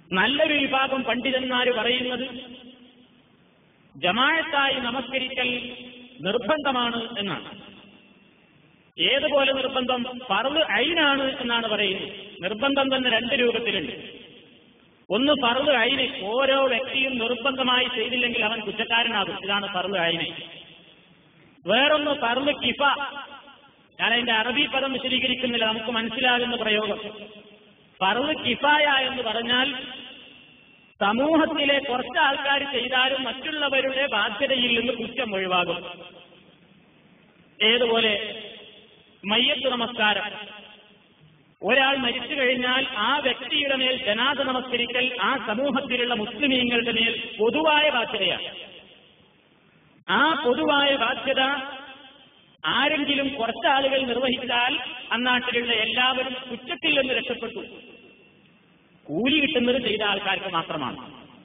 നല്ലൊരു വിഭാഗം പണ്ഡിതന്മാർ പറയുന്നത് ജമായത്തായി നമസ്കരിക്കൽ നിർബന്ധമാണ് എന്നാണ് ഏതുപോലെ നിർബന്ധം ഫർദ് ഐനാണ് എന്നാണ് പറയുന്നത് നിർബന്ധം തന്നെ രണ്ട് രൂപത്തിലുണ്ട് ഒന്ന് ഫർദ് ഐന് ഓരോ വ്യക്തിയും നിർബന്ധമായി ചെയ്തില്ലെങ്കിൽ അവൻ കുറ്റക്കാരനാകും ഇതാണ് ഫർദ് ഐന് വേറൊന്ന് ഫർദ് കിഫ ഞാൻ അതിന്റെ അറബി പദം വിശദീകരിക്കുന്നില്ല നമുക്ക് മനസ്സിലാകുന്ന പ്രയോഗം ഫർദ് കിഫായ എന്ന് പറഞ്ഞാൽ സമൂഹത്തിലെ കുറച്ച് ആൾക്കാർ ചെയ്താലും മറ്റുള്ളവരുടെ ബാധ്യതയിൽ നിന്ന് കുറ്റം ഒഴിവാകും ഏതുപോലെ മയ്യത്ത് നമസ്കാരം ഒരാൾ മരിച്ചു കഴിഞ്ഞാൽ ആ വ്യക്തിയുടെ മേൽ ജനാദ നമസ്കരിക്കൽ ആ സമൂഹത്തിലുള്ള മുസ്ലിമീങ്ങളുടെ മേൽ പൊതുവായ ബാധ്യതയാണ് ആ പൊതുവായ ബാധ്യത ആരെങ്കിലും കുറച്ചാളുകൾ നിർവഹിച്ചാൽ അന്നാട്ടിലുള്ള എല്ലാവരും കുറ്റത്തിൽ നിന്ന് രക്ഷപ്പെട്ടു കൂലി കിട്ടുന്നത് ചെയ്ത ആൾക്കാർക്ക് മാത്രമാണ്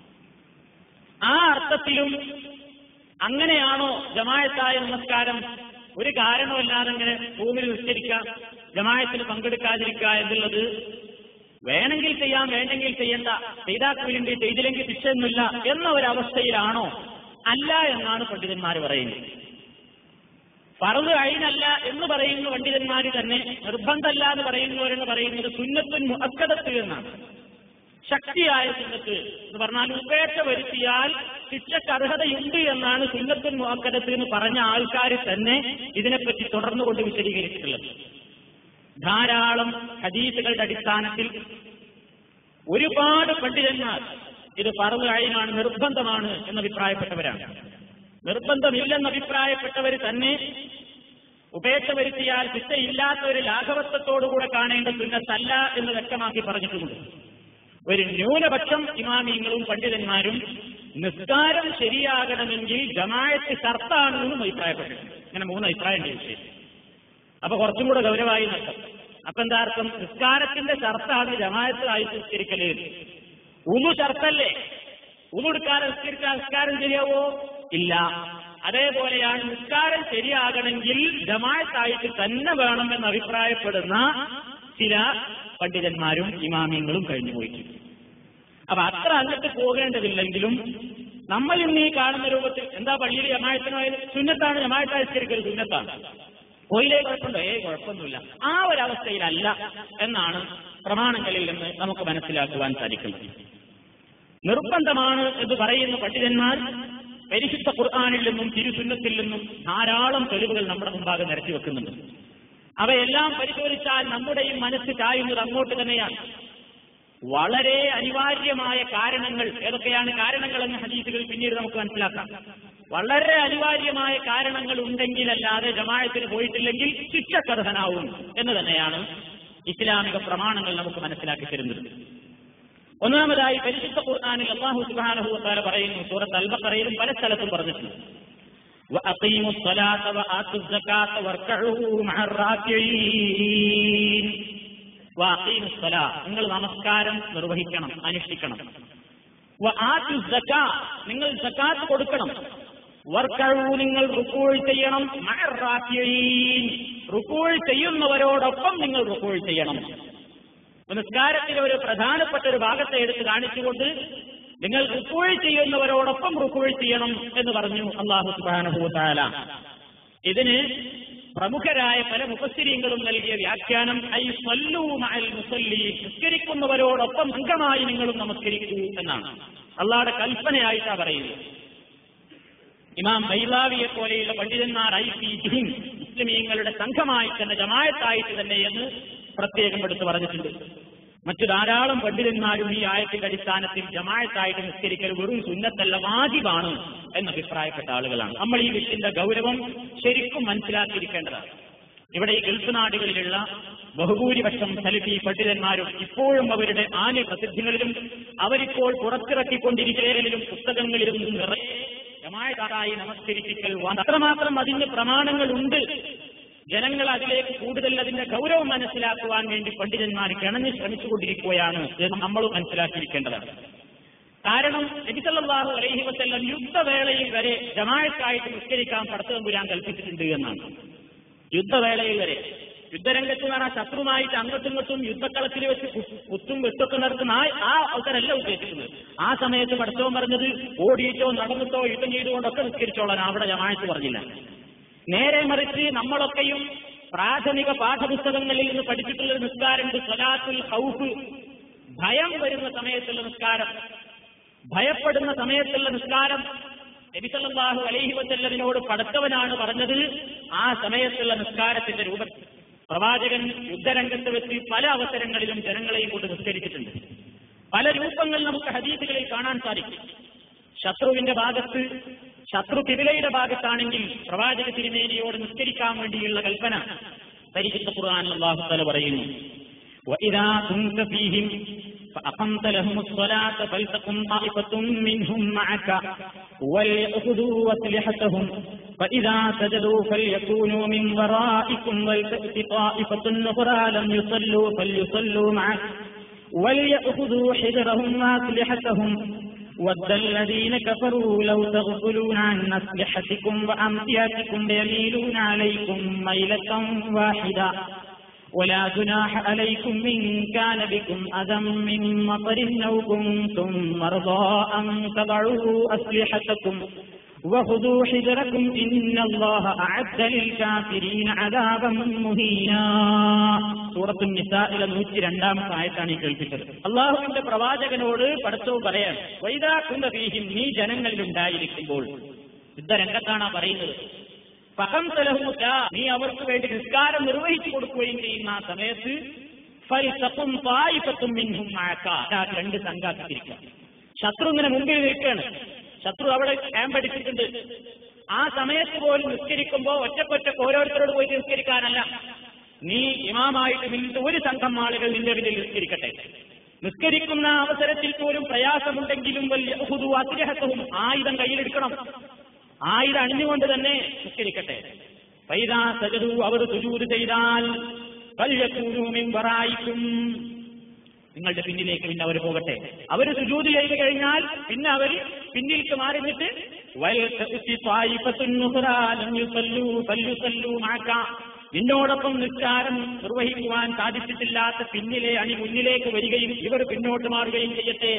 ആ അർത്ഥത്തിലും അങ്ങനെയാണോ ജമായത്തായ നമസ്കാരം ഒരു കാരണമല്ലാതെ ഇങ്ങനെ ഭൂമിയിൽ നിസ്കരിക്കാം ജമായത്തിന് പങ്കെടുക്കാതിരിക്കുക എന്നുള്ളത് വേണമെങ്കിൽ ചെയ്യാം വേണ്ടെങ്കിൽ ചെയ്യണ്ട ചെയ്താൽ കൂലിണ്ട് ചെയ്തില്ലെങ്കിൽ ശിക്ഷയൊന്നുമില്ല എന്ന ഒരവസ്ഥയിലാണോ അല്ല എന്നാണ് പണ്ഡിതന്മാർ പറയുന്നത് പറവ് അയിനല്ല എന്ന് പറയുന്ന പണ്ഡിതന്മാർ തന്നെ നിർബന്ധമല്ല എന്ന് പറയുന്നവരെന്ന് പറയുന്നത് സുന്നത്തുൻ മുഅക്കദത്ത് എന്നാണ് ശക്തിയായ സുന്നത്ത് എന്ന് പറഞ്ഞാൽ ഉപേക്ഷ വരുത്തിയാൽ ശിക്ഷക്ക് അർഹതയുണ്ട് എന്നാണ് സുന്നത്തുൻ മുഅക്കദത്ത് എന്ന് പറഞ്ഞ ആൾക്കാർ തന്നെ ഇതിനെപ്പറ്റി തുടർന്നുകൊണ്ട് വിശദീകരിച്ചിട്ടുള്ളത് ധാരാളം ഹദീസുകളുടെ അടിസ്ഥാനത്തിൽ ഒരുപാട് പണ്ഡിതന്മാർ ഇത് പറവ് അയിനാണ് നിർബന്ധമാണ് എന്ന് അഭിപ്രായപ്പെട്ടവരാണ് നിർബന്ധമില്ലെന്ന് അഭിപ്രായപ്പെട്ടവർ തന്നെ ഉപേക്ഷ വരുത്തിയാൽ ശിക്ഷയില്ലാത്ത ഒരു ലാഘവത്വത്തോടുകൂടെ കാണേണ്ട സുന്നത്തല്ല എന്ന് വ്യക്തമാക്കി പറഞ്ഞിട്ടുമുണ്ട് ഒരു ന്യൂനപക്ഷം ഇമാമിയങ്ങളും പണ്ഡിതന്മാരും നിസ്കാരം ശരിയാകണമെങ്കിൽ ജമായത്ത് ഷർത്താണ് എന്നും അഭിപ്രായപ്പെട്ടിട്ടുണ്ട് ഇങ്ങനെ മൂന്ന് അഭിപ്രായം ഉണ്ട് ഈ വിഷയം അപ്പൊ കുറച്ചും കൂടെ ഗൗരവമായി നഷ്ടം അപ്പൊ എന്താ അർത്ഥം നിസ്കാരത്തിന്റെ ഷർത്താണ് ജമായത്തായി നിസ്കരിക്കല് ഉമു ഷർത്തല്ലേ ഉമുടുക്കാതെ നിസ്കരിച്ചാൽ നിസ്കാരം ശരിയാവോ ഇല്ല അതേപോലെയാണ് നിസ്കാരം ശരിയാകണമെങ്കിൽ ജമായത്തായിട്ട് തന്നെ വേണമെന്ന് അഭിപ്രായപ്പെടുന്ന ചില പണ്ഡിതന്മാരും ഇമാമിയങ്ങളും കഴിഞ്ഞു പോയിട്ടുണ്ട് അപ്പൊ അത്ര അങ്ങോട്ട് പോകേണ്ടതില്ലെങ്കിലും നമ്മൾ ഇന്ന് ഈ കാണുന്ന രൂപത്തിൽ എന്താ പള്ളിയിൽ ജമായത്തിനായത് സുന്നത്താണ് ജമായത്തായിരിക്കൽ സുന്നത്താണ് പോയിലേ കുഴപ്പമുണ്ടോ ഏ കുഴപ്പമൊന്നുമില്ല ആ ഒരവസ്ഥയിലല്ല എന്നാണ് പ്രമാണങ്ങളിൽ നിന്ന് നമുക്ക് മനസ്സിലാക്കുവാൻ സാധിക്കുന്നത് നിർബന്ധമാണ് എന്ന് പറയുന്ന പണ്ഡിതന്മാർ പരിശുദ്ധ ഖുർആാനിൽ നിന്നും തിരുസുന്നത്തിൽ നിന്നും ധാരാളം തെളിവുകൾ നമ്മുടെ മുമ്പാകെ നിരത്തി വെക്കുന്നുണ്ട് അവയെല്ലാം പരിശോധിച്ചാൽ നമ്മുടെയും മനസ്സ് ചായുന്നത് അങ്ങോട്ട് തന്നെയാണ് വളരെ അനിവാര്യമായ കാരണങ്ങൾ ഏതൊക്കെയാണ് കാരണങ്ങൾ എന്ന ഹദീസുകൾ പിന്നീട് നമുക്ക് മനസ്സിലാക്കാം വളരെ അനിവാര്യമായ കാരണങ്ങൾ ഉണ്ടെങ്കിലല്ലാതെ ജമായത്തിന് പോയിട്ടില്ലെങ്കിൽ ശിക്ഷക്കർഹനാവും എന്ന് തന്നെയാണ് ഇസ്ലാമിക പ്രമാണങ്ങൾ നമുക്ക് മനസ്സിലാക്കി തരുന്നത് ഒന്നാമതായി പരിശുദ്ധ ഖുർആാനിൽ അള്ളാഹു സുബ്ഹാനഹു വതആല പറയുന്നു സൂറത്ത് അൽബഖറയിലും പല സ്ഥലത്തും പറഞ്ഞിട്ടുണ്ട് وأقيموا الصلاة وآتوا الزكاة واركعوا مع الراكعين وأقيموا الصلاة നിങ്ങൾ നമസ്കാരം നിർവഹിക്കണം അനുഷ്ഠിക്കണം وآتوا الزكاة നിങ്ങൾ സക്കാത്ത് കൊടുക്കണം വർക്കഴു നിങ്ങൾ റുക്കൂൾ ചെയ്യണം മഅ الراكعين റുക്കൂൾ ചെയ്യുന്നവരോടൊപ്പം നിങ്ങൾ റുക്കൂൾ ചെയ്യണം നിസ്കാരത്തിലെ ഒരു പ്രധാനപ്പെട്ട ഒരു ഭാഗത്തെ എടുത്ത് കാണിച്ചുകൊണ്ട് നിങ്ങൾ റുക്കൂൾ ചെയ്യുന്നവരോടൊപ്പം റുക്കൂൾ ചെയ്യണം എന്ന് പറഞ്ഞു അള്ളാഹു സുബാനഹൂതാല ഇതിന് പ്രമുഖരായ പല മുഖസ്ഥിരീങ്ങളും നൽകിയ വ്യാഖ്യാനം ഐ സല്ലൂ മഅൽ മുസല്ലി നിസ്കരിക്കുന്നവരോടൊപ്പം അംഗമായി നിങ്ങളും നമസ്കരിക്കൂ എന്നാണ് അള്ളാഹുടെ കൽപ്പനയായിട്ടാണ് പറയുന്നത് ഇമാം ബൈലാവിയെ പോലെയുള്ള പണ്ഡിതന്മാർ ഐ പി ജിഹിൻ മുസ്ലിമീങ്ങളുടെ സംഘമായി തന്നെ ജമായത്തായിട്ട് തന്നെ എന്ന് പ്രത്യേകം എടുത്ത് പറഞ്ഞിട്ടുണ്ട് മറ്റു ധാരാളം പണ്ഡിതന്മാരും ഈ ആയത്തിന്റെ അടിസ്ഥാനത്തിൽ ജമായത്തായിട്ട് നിസ്കരിക്കൽ വെറും സുന്നത്തല്ല വാജിബാണ് എന്ന് അഭിപ്രായപ്പെട്ട ആളുകളാണ് നമ്മൾ ഈ വിഷയത്തിന്റെ ഗൗരവം ശരിക്കും മനസ്സിലാക്കിയിരിക്കേണ്ടതാണ് ഇവിടെ ഈ ഗൾഫ് നാടുകളിലുള്ള ബഹുഭൂരിപക്ഷം സലിഫി പണ്ഡിതന്മാരും ഇപ്പോഴും അവരുടെ ആദ്യ പ്രസിദ്ധികളിലും അവരിപ്പോൾ പുറത്തിറക്കിക്കൊണ്ടിരിക്കലിലും പുസ്തകങ്ങളിലും നിറയെ ജമായത്തായി നമസ്കരിപ്പിക്കൽ അത്രമാത്രം അതിന് പ്രമാണങ്ങളുണ്ട് ജനങ്ങൾ അതിലേക്ക് കൂടുതൽ അതിന്റെ ഗൗരവം മനസ്സിലാക്കുവാൻ വേണ്ടി പണ്ഡിതന്മാർ കിണഞ്ഞ് ശ്രമിച്ചുകൊണ്ടിരിക്കുകയാണ് എന്ന് നമ്മൾ മനസ്സിലാക്കിയിരിക്കേണ്ടതാണ് കാരണം നബിസല്ലാഹു അലൈഹി വസ്ല്ലം യുദ്ധവേളയിൽ വരെ ജമായത്തായിട്ട് നിസ്കരിക്കാൻ പടത്തമ്പുരാൻ കൽപ്പിച്ചിട്ടുണ്ട് എന്നാണ് യുദ്ധവേളയിൽ വരെ യുദ്ധരംഗത്ത് എന്ന് പറഞ്ഞാൽ ശത്രുമായിട്ട് അങ്ങോട്ടും ഇങ്ങോട്ടും യുദ്ധക്കളത്തിൽ വെച്ച് കു- കുത്തും വെട്ടൊക്കെ നടത്തുന്ന ആ ആ അവസരമല്ല ഉദ്ദേശിക്കുന്നത് ആ സമയത്ത് പഠിച്ചവൻ പറഞ്ഞത് ഓടിയിട്ടോ നടന്നിട്ടോ യുദ്ധം ചെയ്തുകൊണ്ടൊക്കെ നിസ്കരിച്ചോളാൻ അവിടെ ജമാഅത്ത് പറഞ്ഞില്ല നേരെ മറിച്ച് നമ്മളൊക്കെയും പ്രാഥമിക പാഠപുസ്തകങ്ങളിൽ നിന്ന് പഠിച്ചിട്ടുള്ള ഒരു നിസ്കാരമുണ്ട് സ്വലാത്തുൽ ഹൗഫ് ഭയം വരുന്ന സമയത്തുള്ള നിസ്കാരം ഭയപ്പെടുന്ന സമയത്തുള്ള നിസ്കാരം നബിസല്ലാഹു അലൈഹി വസല്ലമിനോട് പടത്തവനാണ് പറഞ്ഞത് ആ സമയത്തുള്ള നിസ്കാരത്തിന്റെ രൂപം പ്രവാചകൻ യുദ്ധരംഗത്ത് വെച്ച് പല അവസരങ്ങളിലും ജനങ്ങളെയും കൊണ്ട് നിസ്കരിച്ചിട്ടുണ്ട് പല രൂപങ്ങൾ നമുക്ക് ഹദീസുകളിൽ കാണാൻ സാധിക്കും ശത്രുവിന്റെ ഭാഗത്ത് ശത്രു കിബിലയുടെ ഭാഗത്താണെങ്കിൽ പ്രവാചക തിരുമേനിയോട് നിസ്കരിക്കാൻ വേണ്ടിയുള്ള കൽപ്പന പരിശുദ്ധ ഖുർആൻ അള്ളാഹു തല പറയുന്നു وإذا كنت فيهم فأقمت لهم الصلاة فلتقم طائفة منهم معك وليأخذوا أسلحتهم فإذا سجدوا فليكونوا من ورائكم ولتأت طائفة أخرى لم يصلوا فليصلوا معك وليأخذوا حذرهم وأسلحتهم ود الذين كفروا لو تغفلون عن أسلحتكم وأمتياتكم ليميلون عليكم ميلة واحدة ولا جناح عليكم إن كان بكم أذى من مطر أو كنتم مرضى أن تضعوا أسلحتكم وخذوا حذركم إن الله أعد للكافرين عذابا مهينا സൂറത്തു നിസായിലെ നൂറ്റി രണ്ടാമത്തെ ആയത്താണ് ഈ കേൾപ്പിച്ചത് അള്ളാഹുവിന്റെ പ്രവാചകനോട് പടച്ചോ പറയാൻ വൈദാക്കുന്ന ഭീഹിം നീ ജനങ്ങളിൽ ഉണ്ടായിരിക്കുമ്പോൾ യുദ്ധരംഗത്താണ് ആ പറയുന്നത് ഫഹം തലഹുക നീ അവർക്ക് വേണ്ടി നിസ്കാരം നിർവഹിച്ചു കൊടുക്കുകയും ചെയ്യുന്ന ആ സമയത്ത് ഫൽസഖും തായിഫത്തും മിൻഹും മഅക. അതാ രണ്ട് സംഘാത്തിരിക്കുക ശത്രു ഇങ്ങനെ മുമ്പിൽ നിൽക്കുകയാണ് ശത്രു അവിടെ ക്യാമ്പ് അടിച്ചിട്ടുണ്ട് ആ സമയത്ത് പോലും നിസ്കരിക്കുമ്പോൾ ഒറ്റക്കൊറ്റക്ക് ഓരോരുത്തരോട് പോയി നിസ്കരിക്കാനല്ല നീ ഇമാമായിട്ട് നിന്നിട്ട് ഒരു സംഘം ആളുകൾ നിന്റെ പിന്നിൽ നിസ്കരിക്കട്ടെ നിസ്കരിക്കുന്ന അവസരത്തിൽ പോലും പ്രയാസമുണ്ടെങ്കിലും വലിയ ഹുദു അഗ്രഹത്വവും ആയുധം കയ്യിലെടുക്കണം ആയുധം അണിഞ്ഞുകൊണ്ട് തന്നെ നിസ്കരിക്കട്ടെ പൈതാ സജതു അവർ സുജൂത് ചെയ്താൽ കല്യക്കൂനൂമിൻ വറായിക്കും നിങ്ങളുടെ പിന്നിലേക്ക് പിന്നെ അവർ പോകട്ടെ അവർ സുജൂത് ചെയ്ത് കഴിഞ്ഞാൽ പിന്നെ അവർ പിന്നിലേക്ക് മാറിഞ്ഞിട്ട് നിന്നോടൊപ്പം നിസ്കാരം നിർവഹിക്കുവാൻ സാധിച്ചിട്ടില്ലാത്ത പിന്നിലെ അണി മുന്നിലേക്ക് വരികയും ഇവർ പിന്നോട്ട് മാറുകയും ചെയ്യട്ടെ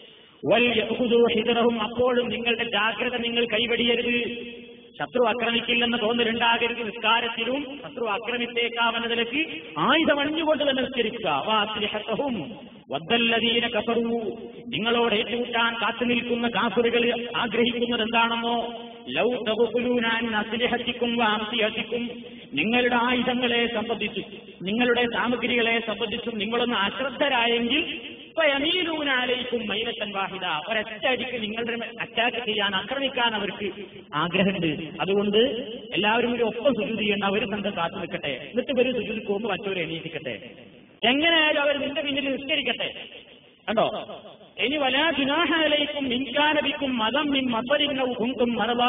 വൽയഹുദു ഹിദറഹും അപ്പോഴും നിങ്ങളുടെ ജാഗ്രത നിങ്ങൾ കൈവടിയരുത് ശത്രു ആക്രമിക്കില്ലെന്ന് തോന്നലുണ്ടാകരുത് നിസ്കാരത്തിലും ശത്രു ആക്രമിച്ചേക്കാവുന്ന നിലയ്ക്ക് ആയുധമണിഞ്ഞുകൊണ്ട് തന്നെ നിസ്കരിക്കുക വാസ്ലിഹത്തഹും വദ്ദല്ലദീന കഫറു നിങ്ങളോട് ഏറ്റുമുട്ടാൻ കാത്തു നിൽക്കുന്ന കാഫറുകൾ ആഗ്രഹിക്കുന്നത് എന്താണെന്നോ ലൗ തകുലൂനാൻ അസ്ലിഹത്തിക്കും വാംസിഹത്തിക്കും നിങ്ങളുടെ ആയുധങ്ങളെ സംബന്ധിച്ചും നിങ്ങളുടെ സാമഗ്രികളെ സംബന്ധിച്ചും നിങ്ങളൊന്ന് അശ്രദ്ധരായെങ്കിൽ യമീലൂനാലയിക്കും മൈലത്തൻ വാഹിദ ഒരൊറ്റയടിക്ക് നിങ്ങളുടെ അറ്റാക്ക് ചെയ്യാൻ ആക്രമിക്കാൻ അവർക്ക് ആഗ്രഹമുണ്ട് അതുകൊണ്ട് എല്ലാവരും ഒരു ഒപ്പം സുജൂതി ചെയ്യേണ്ട ഒരു സംഘം കാത്തു നിൽക്കട്ടെ എന്നിട്ട് ഇവര് സുജൂതി പോകുമ്പോൾ മറ്റവരെ എണീറ്റിക്കട്ടെ എങ്ങനെയായാലും അവർ നിന്റെ പിന്നിൽ നിസ്കരിക്കട്ടെ കണ്ടോ ഇനി വലാ ജുനാഹലയിക്കും മിൻകാനബിക്കും മതം മിൻ മപ്പരിന്നവും കുങ്കും മറവ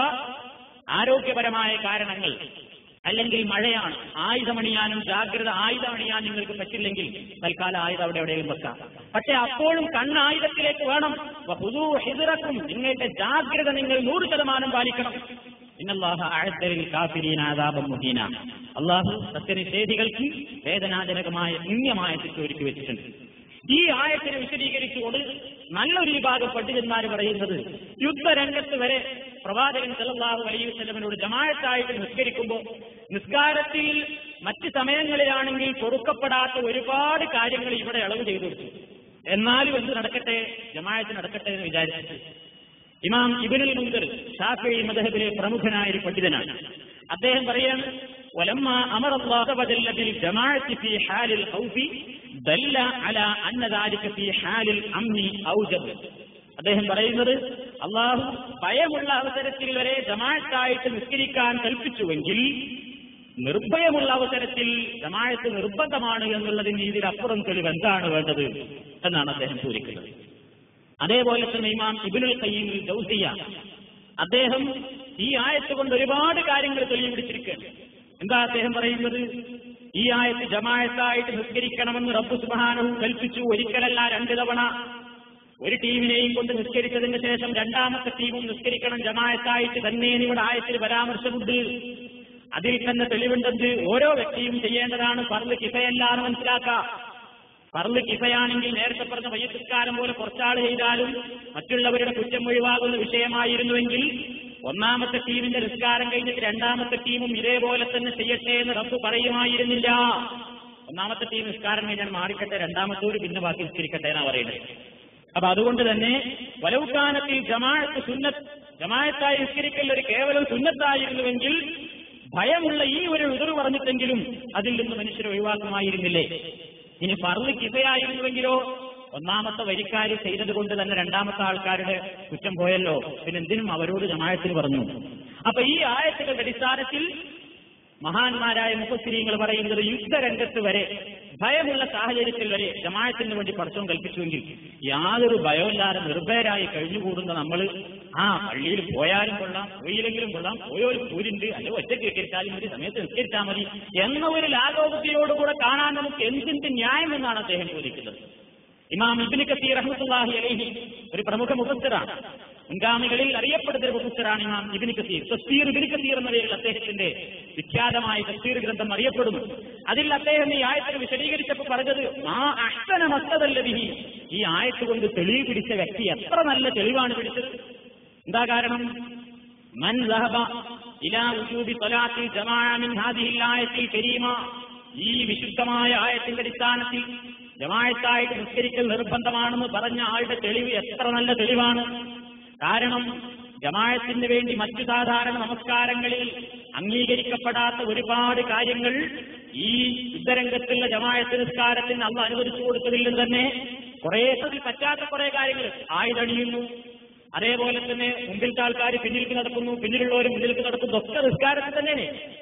ആരോഗ്യപരമായ കാരണങ്ങൾ അല്ലെങ്കിൽ മഴയാണ് ആയുധമണിയാനും ജാഗ്രത ആയുധമണിയാൻ നിങ്ങൾക്ക് പറ്റില്ലെങ്കിൽ തൽക്കാലം ആയുധം അവിടെ എവിടെയും വെക്കാം പക്ഷെ അപ്പോഴും കണ്ണായുധത്തിലേക്ക് വേണം പുതു ഹിതിറക്കും നിങ്ങളുടെ ജാഗ്രത നിങ്ങൾ നൂറ് ശതമാനം പാലിക്കണം ഇന്നല്ലാഹ ആഴത്തരിൽ കാഫിരീനാദാപം മുഹീന അള്ളാഹു സത്യനിഷേധികൾക്ക് വേദനാജനകമായ പുണ്യമായ ശിക്ഷ ഒരുക്കി വെച്ചിട്ടുണ്ട് ഈ ആയത്തിനെ വിശദീകരിച്ചുകൊണ്ട് നല്ലൊരു വിഭാഗം പണ്ഡിതന്മാർ പറയുന്നത് യുദ്ധരംഗത്ത് വരെ പ്രവാചകൻ സല്ലല്ലാഹു അലൈഹി വസല്ലമയോട് ജമാഅത്തായിട്ട് നിസ്കരിക്കുമ്പോൾ നിസ്കാരത്തിൽ മറ്റ് സമയങ്ങളിലാണെങ്കിൽ പൊറുക്കപ്പെടാത്ത ഒരുപാട് കാര്യങ്ങൾ ഇവിടെ ഇളവ് ചെയ്തു കൊടുത്തു എന്നാലും എന്ത് നടക്കട്ടെ ജമാഅത്ത് നടക്കട്ടെ എന്ന് വിചാരിച്ചിട്ട് ഇമാം ഇബിനുൽ മുൻകർ ഷാഫി മദഹബിലെ പ്രമുഖനായ ഒരു പണ്ഡിതനാണ് അദ്ദേഹം പറയാണ് ولما أمر الله وجل بالجماعة في حال الخوف دل على أن ذلك في حال الأمن أوجب അദ്ദേഹം പറയുന്നത് അള്ളാഹു ഭയമുള്ള അവസരത്തിൽ വരെ ജമാഅത്തായിട്ട് നിസ്കരിക്കാൻ കൽപ്പിച്ചുവെങ്കിൽ നിർഭയമുള്ള അവസരത്തിൽ ജമാഅത്ത് നിർബന്ധമാണ് എന്നുള്ളതിന് ഇതിലപ്പുറം തെളിവ് എന്താണ് വേണ്ടത് എന്നാണ് അദ്ദേഹം സൂചിക്കുന്നത് അതേപോലെ തന്നെ ഇമാം ഇബിനുൽ കയ്യിൽ ജൗസിയ അദ്ദേഹം ഈ ആയത്ത് കൊണ്ട് ഒരുപാട് കാര്യങ്ങൾ തെളിവുപിടിച്ചിരിക്കുകയാണ് എന്താ അദ്ദേഹം പറയുന്നത് ഈ ആയത്ത് ജമായത്തായിട്ട് നിസ്കരിക്കണമെന്ന് റബ്ബു സുബാനവും കൽപ്പിച്ചു ഒരിക്കലല്ല രണ്ട് തവണ ഒരു ടീമിനെയും കൊണ്ട് നിസ്കരിച്ചതിന് ശേഷം രണ്ടാമത്തെ ടീമും നിസ്കരിക്കണം ജമായത്തായിട്ട് തന്നെ ഇവിടെ ആയത്തിൽ പരാമർശമുണ്ട് അതിൽ തന്നെ തെളിവുണ്ടെന്ന് ഓരോ വ്യക്തിയും ചെയ്യേണ്ടതാണ് ഫർള് കിഫയല്ലാന്ന് മനസ്സിലാക്കാം ഫർള് കിഫയാണെങ്കിൽ നേരത്തെ പറഞ്ഞ വയ്യത്തുക്കാലം പോലെ കുറച്ചാൾ ചെയ്താലും മറ്റുള്ളവരുടെ കുറ്റം ഒഴിവാകുന്ന വിഷയമായിരുന്നുവെങ്കിൽ ഒന്നാമത്തെ ടീമിന്റെ നിസ്കാരം കഴിഞ്ഞിട്ട് രണ്ടാമത്തെ ടീമും ഇതേപോലെ തന്നെ ചെയ്യട്ടെ എന്ന് റബ്ബ് പറയുമായിരുന്നില്ല ഒന്നാമത്തെ ടീം നിസ്കാരം കഴിഞ്ഞാൽ മാറിക്കട്ടെ രണ്ടാമത്തോര് പിന്നെ ബാക്കി നിസ്കരിക്കട്ടെ എന്നാ പറയുന്നത് അപ്പൊ അതുകൊണ്ട് തന്നെ വലവുക്കാനത്തിൽ ജമാഅത്ത് സുന്നത്ത് ജമാഅത്തായി നിസ്കരിക്കൽ ഒരു കേവലം സുന്നത്തായിരുന്നുവെങ്കിൽ ഭയമുള്ള ഈ ഒരു എതിർ പറഞ്ഞിട്ടെങ്കിലും അതിൽ നിന്ന് മനുഷ്യരെ ഒഴിവാക്കുമായിരുന്നില്ലേ ഇനി ഫർള് കിസയായിരുന്നുവെങ്കിലോ ഒന്നാമത്തെ വരിക്കാര് ചെയ്തത് കൊണ്ട് തന്നെ രണ്ടാമത്തെ ആൾക്കാരുടെ കുറ്റം പോയല്ലോ പിന്നെ എന്തിനും അവരോട് ജമായത്തിന് പറഞ്ഞു അപ്പൊ ഈ ആയത്തുകളുടെ അടിസ്ഥാനത്തിൽ മഹാന്മാരായ മുപ്പത്തിരിയങ്ങൾ പറയുന്നത് യുദ്ധരംഗത്ത് വരെ ഭയമുള്ള സാഹചര്യത്തിൽ വരെ ജമായത്തിന് വേണ്ടി പഠിച്ചവും കൽപ്പിച്ചുവെങ്കിൽ യാതൊരു ഭയമില്ലാതെ നിർഭയരായി കഴിഞ്ഞുകൂടുന്ന നമ്മൾ ആ പള്ളിയിൽ പോയാലും കൊള്ളാം പോയില്ലെങ്കിലും കൊള്ളാം പോയോരും പൂരുണ്ട് അല്ലെ ഒറ്റയ്ക്ക് നിസ്കരിച്ചാലും മതി സമയത്ത് നിസ്കരിച്ചാൽ മതി എന്ന ഒരു ലാഘോപത്തിയോടുകൂടെ കാണാൻ നമുക്ക് എന്തിന്റെ ന്യായം എന്നാണ് അദ്ദേഹം ചോദിക്കുന്നത് ഇമാം ഇബിന് കസീർ റഹ്മത്തുള്ളാഹി അലൈഹി ഒരു പ്രമുഖ മുഖസ്ഥരാണ് മുൻഗാമികളിൽ അറിയപ്പെടുന്ന ഒരു മുഖസ്ഥരാണ് ഇമാം ഇബിന് കസീർ തസ്തീർ ഇബിന് കസീർ എന്ന പേരിൽ അദ്ദേഹത്തിന്റെ വിഖ്യാതമായ തസ്തീർ ഗ്രന്ഥം അറിയപ്പെടുന്നു അതിൽ അദ്ദേഹം ഈ ആയത്തിന് വിശദീകരിച്ചപ്പോൾ പറഞ്ഞത് മാ അഹ്സന മസ്തദല്ല ബിഹി ഈ ആയത്ത് കൊണ്ട് തെളിവ് പിടിച്ച വ്യക്തി എത്ര നല്ല തെളിവാണ് പിടിച്ചത് എന്താ കാരണം മൻ ذهب ഇലാ വജൂബി സ്വലാത്തിൽ ജമാഅ മിൻ ഹാദിഹിൽ ആയത്തിൽ കരീമ ഈ വിശുദ്ധമായ ആയത്തിന്റെ അടിസ്ഥാനത്തിൽ ജമായത്തായിട്ട് നിസ്കരിക്കൽ നിർബന്ധമാണെന്ന് പറഞ്ഞ ആളുടെ തെളിവ് എത്ര നല്ല തെളിവാണ് കാരണം ജമായത്തിന് വേണ്ടി മറ്റു സാധാരണ നമസ്കാരങ്ങളിൽ അംഗീകരിക്കപ്പെടാത്ത ഒരുപാട് കാര്യങ്ങൾ ഈ യുദ്ധരംഗത്തുള്ള ജമായത്ത് നിസ്കാരത്തിന് അന്ന് അനുവദിച്ചു കൊടുത്തതിൽ നിന്ന് തന്നെ കുറെ പറ്റാത്ത കുറെ കാര്യങ്ങൾ ആയുധണിയുന്നു അതേപോലെ തന്നെ മുമ്പിലത്തെ ആൾക്കാർ പിന്നിലേക്ക് നടക്കുന്നു പിന്നിലുള്ളവർ മുന്നിലേക്ക് നടക്കുന്നു ഒക്കെ നിസ്കാരത്തിൽ തന്നെയാണ്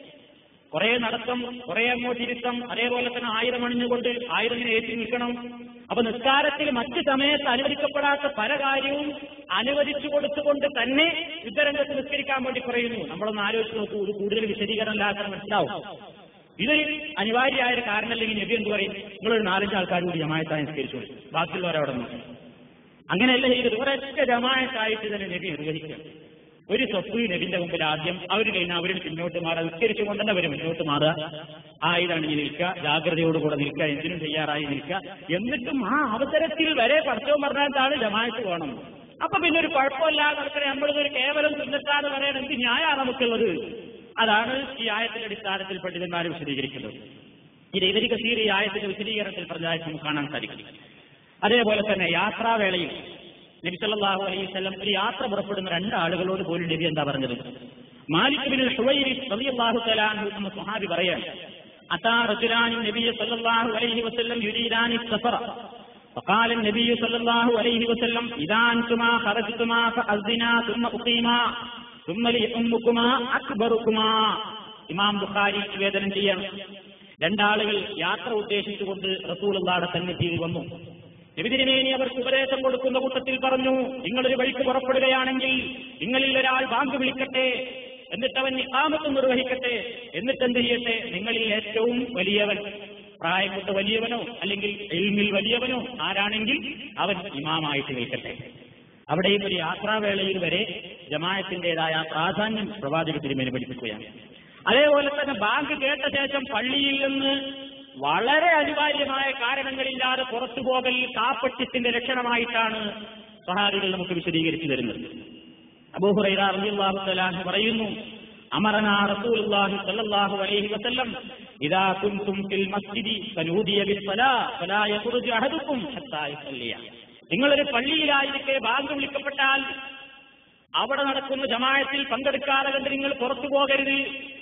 കുറെ നടത്തം കുറെ അങ്ങോട്ട് ഇരുത്തം അതേപോലെ തന്നെ ആയിരം അണിഞ്ഞുകൊണ്ട് ആയിരം ഇങ്ങനെ ഏറ്റി നിൽക്കണം അപ്പൊ നിസ്കാരത്തിൽ മറ്റു സമയത്ത് അനുവദിക്കപ്പെടാത്ത പല കാര്യവും അനുവദിച്ചു കൊടുത്തുകൊണ്ട് തന്നെ യുദ്ധരംഗത്ത് നിസ്കരിക്കാൻ വേണ്ടി പറയുന്നു നമ്മളൊന്ന് ആലോചിച്ച് നോക്കൂ ഇത് കൂടുതൽ വിശദീകരണം ഇല്ലാത്ത മനസ്സിലാവും ഇതൊരു അനിവാര്യമായ ഒരു കാരണമല്ലെങ്കിൽ നബി എന്ത് പറയും നിങ്ങളൊരു നാലഞ്ച് ആൾക്കാർ കൂടി ജമായത്തായി നിസ്കരിച്ചോളൂ ബാക്കിയുള്ളവരവിടെ നോക്കും അങ്ങനെയല്ല ചെയ്തത് ഒരൊറ്റ ജമായത്തായിട്ട് തന്നെ നബി നിർവഹിക്കുക ഒരു സ്വത്ത് നബിന്റെ മുമ്പിൽ ആദ്യം അവർ കഴിഞ്ഞാൽ അവരിൽ പിന്നോട്ട് മാറുക നിസ്കരിച്ചുകൊണ്ട് തന്നെ അവർ മുന്നോട്ട് മാറുക ആ ഇതാണ് ഇനി നിൽക്കുക ജാഗ്രതയോടുകൂടെ നിൽക്കുക എന്തിനും തയ്യാറായി നിൽക്കുക എന്നിട്ടും ആ അവസരത്തിൽ വരെ പഠിച്ചവും പറഞ്ഞാലാണ് ജമായത്ത് വേണം അപ്പൊ പിന്നെ ഒരു കുഴപ്പമില്ലാതെ നടക്കണേ നമ്മളിതൊരു കേവലം സുന്നത്താന്ന് പറയാൻ എന്ത് ന്യായമാണ് നമുക്കുള്ളത് അതാണ് ഈ ആയത്തിന്റെ അടിസ്ഥാനത്തിൽ പണ്ഡിതന്മാർ വിശദീകരിക്കുന്നത് ഇത് ഇവര് കസീർ ഈ ആയത്തിന്റെ വിശദീകരണത്തിൽ പറഞ്ഞതായി നമുക്ക് കാണാൻ സാധിക്കും അതേപോലെ തന്നെ യാത്രാവേളയിൽ നബി സല്ലല്ലാഹു അലൈഹി വസല്ലം ഒരു യാത്ര പുറപ്പെടുന്ന രണ്ടാളുകളോട് പോലും നബി എന്താ പറഞ്ഞത് മാലിക് ബിൻ ഹുവൈരി റളിയല്ലാഹു തആല അൻഹു എന്ന സ്വഹാബി പറയാൻ അതാ റജുലാനി നബി സല്ലല്ലാഹു അലൈഹി വസല്ലം യുരീദാനി സഫറ فقال النبي صلى الله عليه وسلم إذا أنتما خرجتما فأذنا ثم أقيما ثم ليؤمكما أكبركما ഇമാം ബുഖാരി നിവേദനം ചെയ്യണം രണ്ടാളുകൾ യാത്ര ഉദ്ദേശിച്ചുകൊണ്ട് റസൂലുള്ളാടെ സന്നിധിയിൽ വന്നു നബിതിരുമേനി അവർക്ക് ഉപദേശം കൊടുക്കുന്ന കൂട്ടത്തിൽ പറഞ്ഞു നിങ്ങളൊരു വഴിക്ക് പുറപ്പെടുകയാണെങ്കിൽ നിങ്ങളിൽ ഒരാൾ ബാങ്ക് വിളിക്കട്ടെ എന്നിട്ട് അവൻ ഇക്കാമത്ത് നിർവഹിക്കട്ടെ എന്നിട്ട് എന്ത് ചെയ്യട്ടെ നിങ്ങളിൽ ഏറ്റവും വലിയവൻ പ്രായം കൊണ്ട് വലിയവനോ അല്ലെങ്കിൽ എൽമിൽ വലിയവനോ ആരാണെങ്കിൽ അവൻ ഇമാമായിട്ട് നിൽക്കട്ടെ അവിടെയും ഒരു യാത്രാവേളയിൽ വരെ ജമായത്തിന്റേതായ പ്രാധാന്യം പ്രവാചക തിരുമേനി പഠിപ്പിക്കുകയാണ് അതേപോലെ തന്നെ ബാങ്ക് കേട്ട ശേഷം പള്ളിയിൽ നിന്ന് വളരെ അനിവാര്യമായ കാരണങ്ങളില്ലാതെ പുറത്തു പോകൽ കാപ്പട്യത്തിന്റെ ലക്ഷണമായിട്ടാണ് സഹാബികൾ നമുക്ക് വിശദീകരിച്ചു തരുന്നത് അബൂഹുറൈറ റളിയല്ലാഹു തആല പറയുന്നു അമറനാ റസൂലുള്ളാഹി സ്വല്ലല്ലാഹു അലൈഹി വസല്ലം ഇദാ കുൻതും ഫിൽ മസ്ജിദി ഫനൂദിയ ബിസ്സലാ ഫലാ യഖ്റുജു അഹദുക്കും ഹത്താ യുസല്ലിയ നിങ്ങളൊരു പള്ളിയിലായിരിക്കെ ബാങ്ക് വിളിക്കപ്പെട്ടാൽ അവിടെ നടക്കുന്ന ജമായത്തിൽ പങ്കെടുക്കാതെ കണ്ട് നിങ്ങൾ പുറത്തു പോകരുത്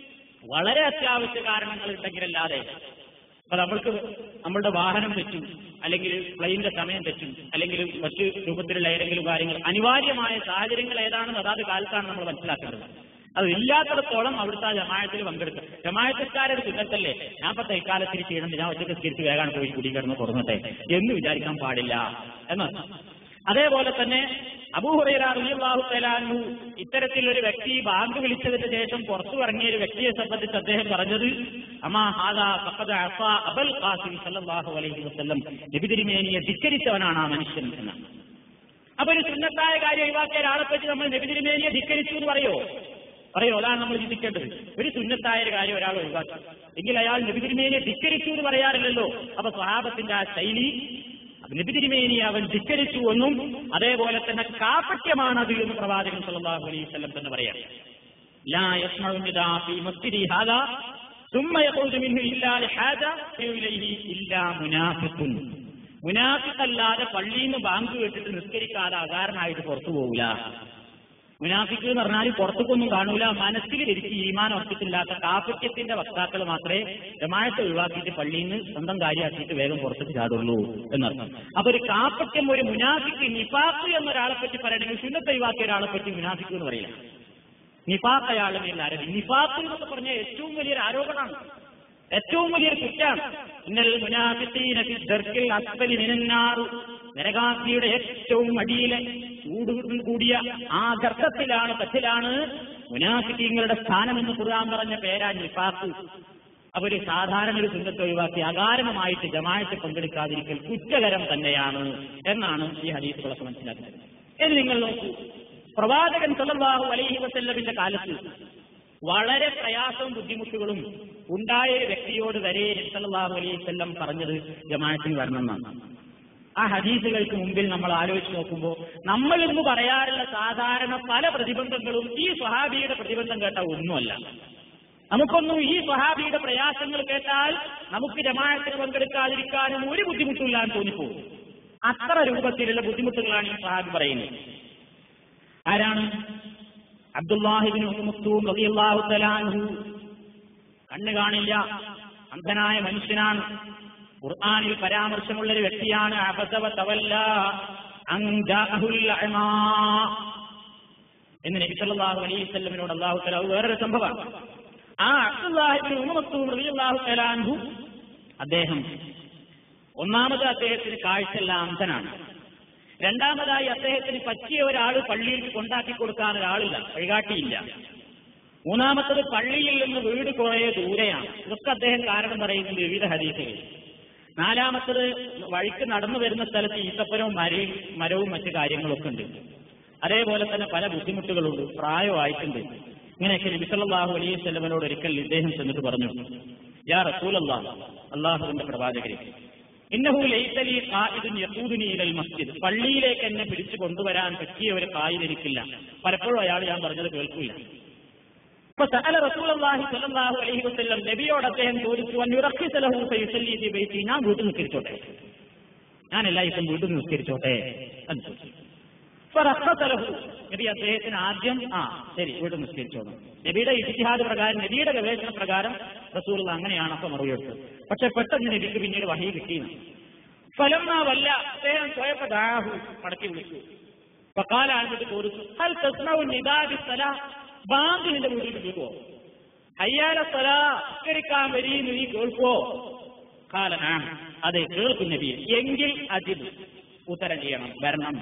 വളരെ അത്യാവശ്യ കാരണങ്ങൾ ഉണ്ടെങ്കിലല്ലാതെ അപ്പൊ നമ്മൾക്ക് നമ്മളുടെ വാഹനം തെറ്റും അല്ലെങ്കിൽ പ്ലെയിനിന്റെ സമയം തെറ്റും അല്ലെങ്കിൽ മറ്റു രൂപത്തിലുള്ള ഏതെങ്കിലും കാര്യങ്ങൾ അനിവാര്യമായ സാഹചര്യങ്ങൾ ഏതാണെന്ന് അതാത് കാലത്താണ് നമ്മൾ മനസ്സിലാക്കേണ്ടത് അത് ഇല്ലാത്തിടത്തോളം അവിടുത്തെ ആ ജമായത്തിൽ പങ്കെടുക്കുക ജമായത്തക്കാരുടെ സുന്നത്തല്ലേ ഞാൻ ഇപ്പൊ തൽക്കാലത്തിന് ചെയ്യണം ഞാൻ ഒറ്റയ്ക്ക് സ്കരിച്ച് വേഗം പോയി കുടി കിടന്ന് തുറന്നട്ടെ എന്ന് വിചാരിക്കാൻ പാടില്ല എന്ന് അതേപോലെ തന്നെ അബൂഹുറൈറാഹു തലാനു ഇത്തരത്തിൽ ഒരു വ്യക്തി ബാങ്ക് വിളിച്ചതിന് ശേഷം പുറത്തു ഇറങ്ങിയ ഒരു വ്യക്തിയെ സംബന്ധിച്ച് അദ്ദേഹം പറഞ്ഞത് അമാ ഹാദാ ഫഖദ അസാ അബൽ ഖാസിം സല്ലല്ലാഹു അലൈഹി വസല്ലം നബി തിരുമേനിയെ ധിക്കരിച്ചവനാണ് ആ മനുഷ്യൻ എന്നാണ് അപ്പൊ ഒരു സുന്നത്തായ കാര്യം ഒഴിവാക്കിയ ഒരാളെ പറ്റി നമ്മൾ നബി തിരുമേനിയെ ധിക്കരിച്ചു എന്ന് പറയോ പറയോ അതാണ് നമ്മൾ ചിന്തിക്കേണ്ടത് ഒരു സുന്നത്തായ ഒരു കാര്യം ഒരാൾ ഒഴിവാക്കി എങ്കിൽ അയാൾ നബിതിരുമേനിയെ ധിക്കരിച്ചു എന്ന് പറയാറില്ലല്ലോ അപ്പൊ സ്വഹാബത്തിന്റെ ആ ശൈലി നബിതിരുമേനി അവൻ ധിക്കരിച്ചു എന്നും അതേപോലെ തന്നെ കാപ്പട്യമാണത് എന്ന് പ്രവാചകൻ സല്ലല്ലാഹു അലൈഹി വസല്ലം തന്നെ പറയാം ലാ യസ്മഉ നിദാ ഫീ മസ്ജിദി ഹാദാ ثم يخرج منه إلا لحاجة إليه إلا منافق മുനാഫിക്കല്ലാതെ പള്ളിയിൽ നിന്ന് ബാങ്ക് കേട്ടിട്ട് നിസ്കരിക്കാതെ അകാരനായിട്ട് പുറത്തു പോകില്ല മുനാഫിക്ക് എന്ന് പറഞ്ഞാൽ പുറത്തേക്കൊന്നും കാണൂല മനസ്സിൽ ഇരിച്ച് ഈമാൻ ഉറച്ചിട്ടില്ലാത്ത കാപ്പറ്റ്യത്തിന്റെ വക്താക്കൾ മാത്രമേ ജമായത്തെ ഒഴിവാക്കിയിട്ട് പള്ളിയിൽ നിന്ന് സ്വന്തം കാര്യമാക്കിയിട്ട് വേഗം പുറത്തേക്ക് ചാടുള്ളൂ എന്നർത്ഥം അപ്പൊ ഒരു കാപ്പറ്റ്യം ഒരു മുനാഫിക്ക് നിഫാക്ക് എന്നൊരാളെ പറ്റി പറയണമെങ്കിൽ സുന്നത്ത് ഒഴിവാക്കിയ ഒരാളെ പറ്റി മുനാഫിക്ക് എന്ന് പറയില്ല നിഫാക്ക് അയാളുടെ മേൽ ആരോപണം നിഫാക്ക് എന്നൊക്കെ പറഞ്ഞ ഏറ്റവും വലിയൊരു ആരോപണമാണ് ഏറ്റവും വലിയൊരു കുറ്റാണ് ഇന്നൽ മുനാഫിത്തീന ഫി ദർക്കിൽ അസ്ഫലി മിനന്നാർ നരകാഗ്നിയുടെ ഏറ്റവും അടിയിലെ ചൂട് കൂടിയ ആ ഗർത്തത്തിലാണ് തട്ടിലാണ് മുനാഫിക്കീങ്ങളുടെ സ്ഥാനമെന്ന് ഖുർആൻ പറഞ്ഞ പേരാ നിഫാക്ക് അവര് സാധാരണ ഒരു സുന്നത്ത് ഒഴിവാക്കി അകാരണമായിട്ട് ജമായത്ത് പങ്കെടുക്കാതിരിക്കൽ കുറ്റകരം തന്നെയാണ് എന്നാണ് ഈ ഹദീസുകളൊക്കെ മനസ്സിലാക്കുന്നത് ഇനി നിങ്ങൾ നോക്കൂ പ്രവാചകൻ സല്ലല്ലാഹു അലൈഹി വസല്ലമിന്റെ കാലത്ത് വളരെ പ്രയാസവും ബുദ്ധിമുട്ടുകളും ഉണ്ടായ ഒരു വ്യക്തിയോട് വരെ സല്ലല്ലാഹു അലൈഹി വസല്ലം പറഞ്ഞത് ജമാഅത്തിന് വരണമെന്നാണ് ആ ഹദീസുകൾക്ക് മുമ്പിൽ നമ്മൾ ആലോചിച്ച് നോക്കുമ്പോൾ നമ്മൾ ഇന്ന് പറയാറുള്ള സാധാരണ പല പ്രതിബന്ധങ്ങളും ഈ സ്വഹാബിയുടെ പ്രതിബന്ധം കേട്ട ഒന്നുമല്ല നമുക്കൊന്നും ഈ സ്വഹാബിയുടെ പ്രയാസങ്ങൾ കേട്ടാൽ നമുക്ക് ജമാഅത്തിന് പങ്കെടുക്കാതിരിക്കാനും ഒരു ബുദ്ധിമുട്ടില്ല എന്ന് തോന്നിപ്പോകും അത്ര രൂപത്തിലുള്ള ബുദ്ധിമുട്ടുകളാണ് ഈ സ്വഹാബി പറയുന്നത് ആരാണ് അബ്ദുല്ലാഹിബിൻ മുക്തൂം റളിയല്ലാഹു തആല അൻഹു കണ്ണ് കാണില്ല അന്ധനായ മനുഷ്യനാണ് ഖുർആനിൽ പരാമർശമുള്ള ഒരു വ്യക്തിയാണ് അബസവ തവല്ല അൻ ജാഅഹുൽ അഅമാ എന്ന് നബി സല്ലല്ലാഹു അലൈഹി വസല്ലമിനോട് അല്ലാഹു തആല അത് വേറൊരു സംഭവമാണ് ആ അബ്ദുല്ലാഹിബിൻ ഉമത്തും റളിയല്ലാഹു തആല അൻഹു അദ്ദേഹം ഒന്നാമത് അദ്ദേഹത്തിന് കാഴ്ചല്ല അന്ധനാണ് രണ്ടാമതായി അദ്ദേഹത്തിന് പറ്റിയ ഒരാൾ പള്ളിയിൽ കൊണ്ടാക്കി കൊടുക്കാൻ ഒരാളില്ല വഴികാട്ടിയില്ല മൂന്നാമത്തത് പള്ളിയിൽ നിന്ന് വീട് കുറേ ദൂരെയാണ് ഇതൊക്കെ അദ്ദേഹം കാരണം പറയുന്നത് വിവിധ ഹദീസുകൾ നാലാമത്തത് വഴിക്ക് നടന്നു വരുന്ന സ്ഥലത്ത് ഈത്തപ്പനവും മരയും മരവും മറ്റു കാര്യങ്ങളൊക്കെ ഉണ്ട് അതേപോലെ തന്നെ പല ബുദ്ധിമുട്ടുകളുണ്ട് പ്രായമായിട്ടുണ്ട് ഇങ്ങനെയൊക്കെ നബിസല്ലാഹു അലൈഹി സ്വലമനോട് ഒരിക്കൽ ഇദ്ദേഹം ചെന്നിട്ട് പറഞ്ഞു യാ റസൂലല്ലാ അള്ളാഹുവിന്റെ പ്രവാചകരെ ഇന്നഹു ലൈസലി ഖായിദുൻ യഖൂദുനി ഇലൽ മസ്ജിദ് പള്ളിയിലേക്ക് എന്നെ പിടിച്ചു കൊണ്ടുവരാൻ പറ്റിയ ഒരു ഖായിദ് എനിക്കില്ല പലപ്പോഴും അയാൾ ഞാൻ പറഞ്ഞത് കേൾക്കില്ല അപ്പൊ സഅല റസൂലുള്ളാഹി സ്വല്ലല്ലാഹു അലൈഹി വസല്ലം നബിയോട് അദ്ദേഹം ചോദിച്ചു അൻ യുറഖിസ ലഹു ഫയുസല്ലി ഫി ബൈതി ഞാൻ വീട്ടിൽ നിസ്കരിച്ചോട്ടെ ഞാൻ എല്ലായ്പ്പോഴും വീട്ടിൽ നിസ്കരിച്ചോട്ടെ എന്ന് ചോദിച്ചു ഫറഖസ ലഹു നബി അദ്ദേഹത്തിന് ആദ്യം ആ ശരി വീട്ടിൽ നിസ്കരിച്ചോളൂ നബിയുടെ ഇത്തിഹാദ് പ്രകാരം നബിയുടെ ഗവേഷണ പ്രകാരം റസൂൽ അങ്ങനെയാണ് അപ്പൊ മറുപടി പക്ഷെ പെട്ടെന്ന് നബിക്ക് പിന്നീട് വഹി കിട്ടിയെന്ന് ഫലം വല്ല അദ്ദേഹം സ്വയപ്പ ദാഹു മടക്കി വിളിച്ചു ഫക്കാല ആണ്ടിട്ട് ചോദിച്ചു ഹൽ തസ്നഉ നിദാബി സലാ ബാങ്ക് നിന്റെ വീട്ടിൽ കേൾക്കുവോ അയ്യാല സലാ നിസ്കരിക്കാൻ വരീന്ന് നീ കേൾക്കുവോ കാലനാ അതെ കേൾക്കും നബി എങ്കിൽ അജിബ് ഉത്തരം ചെയ്യണം വരണം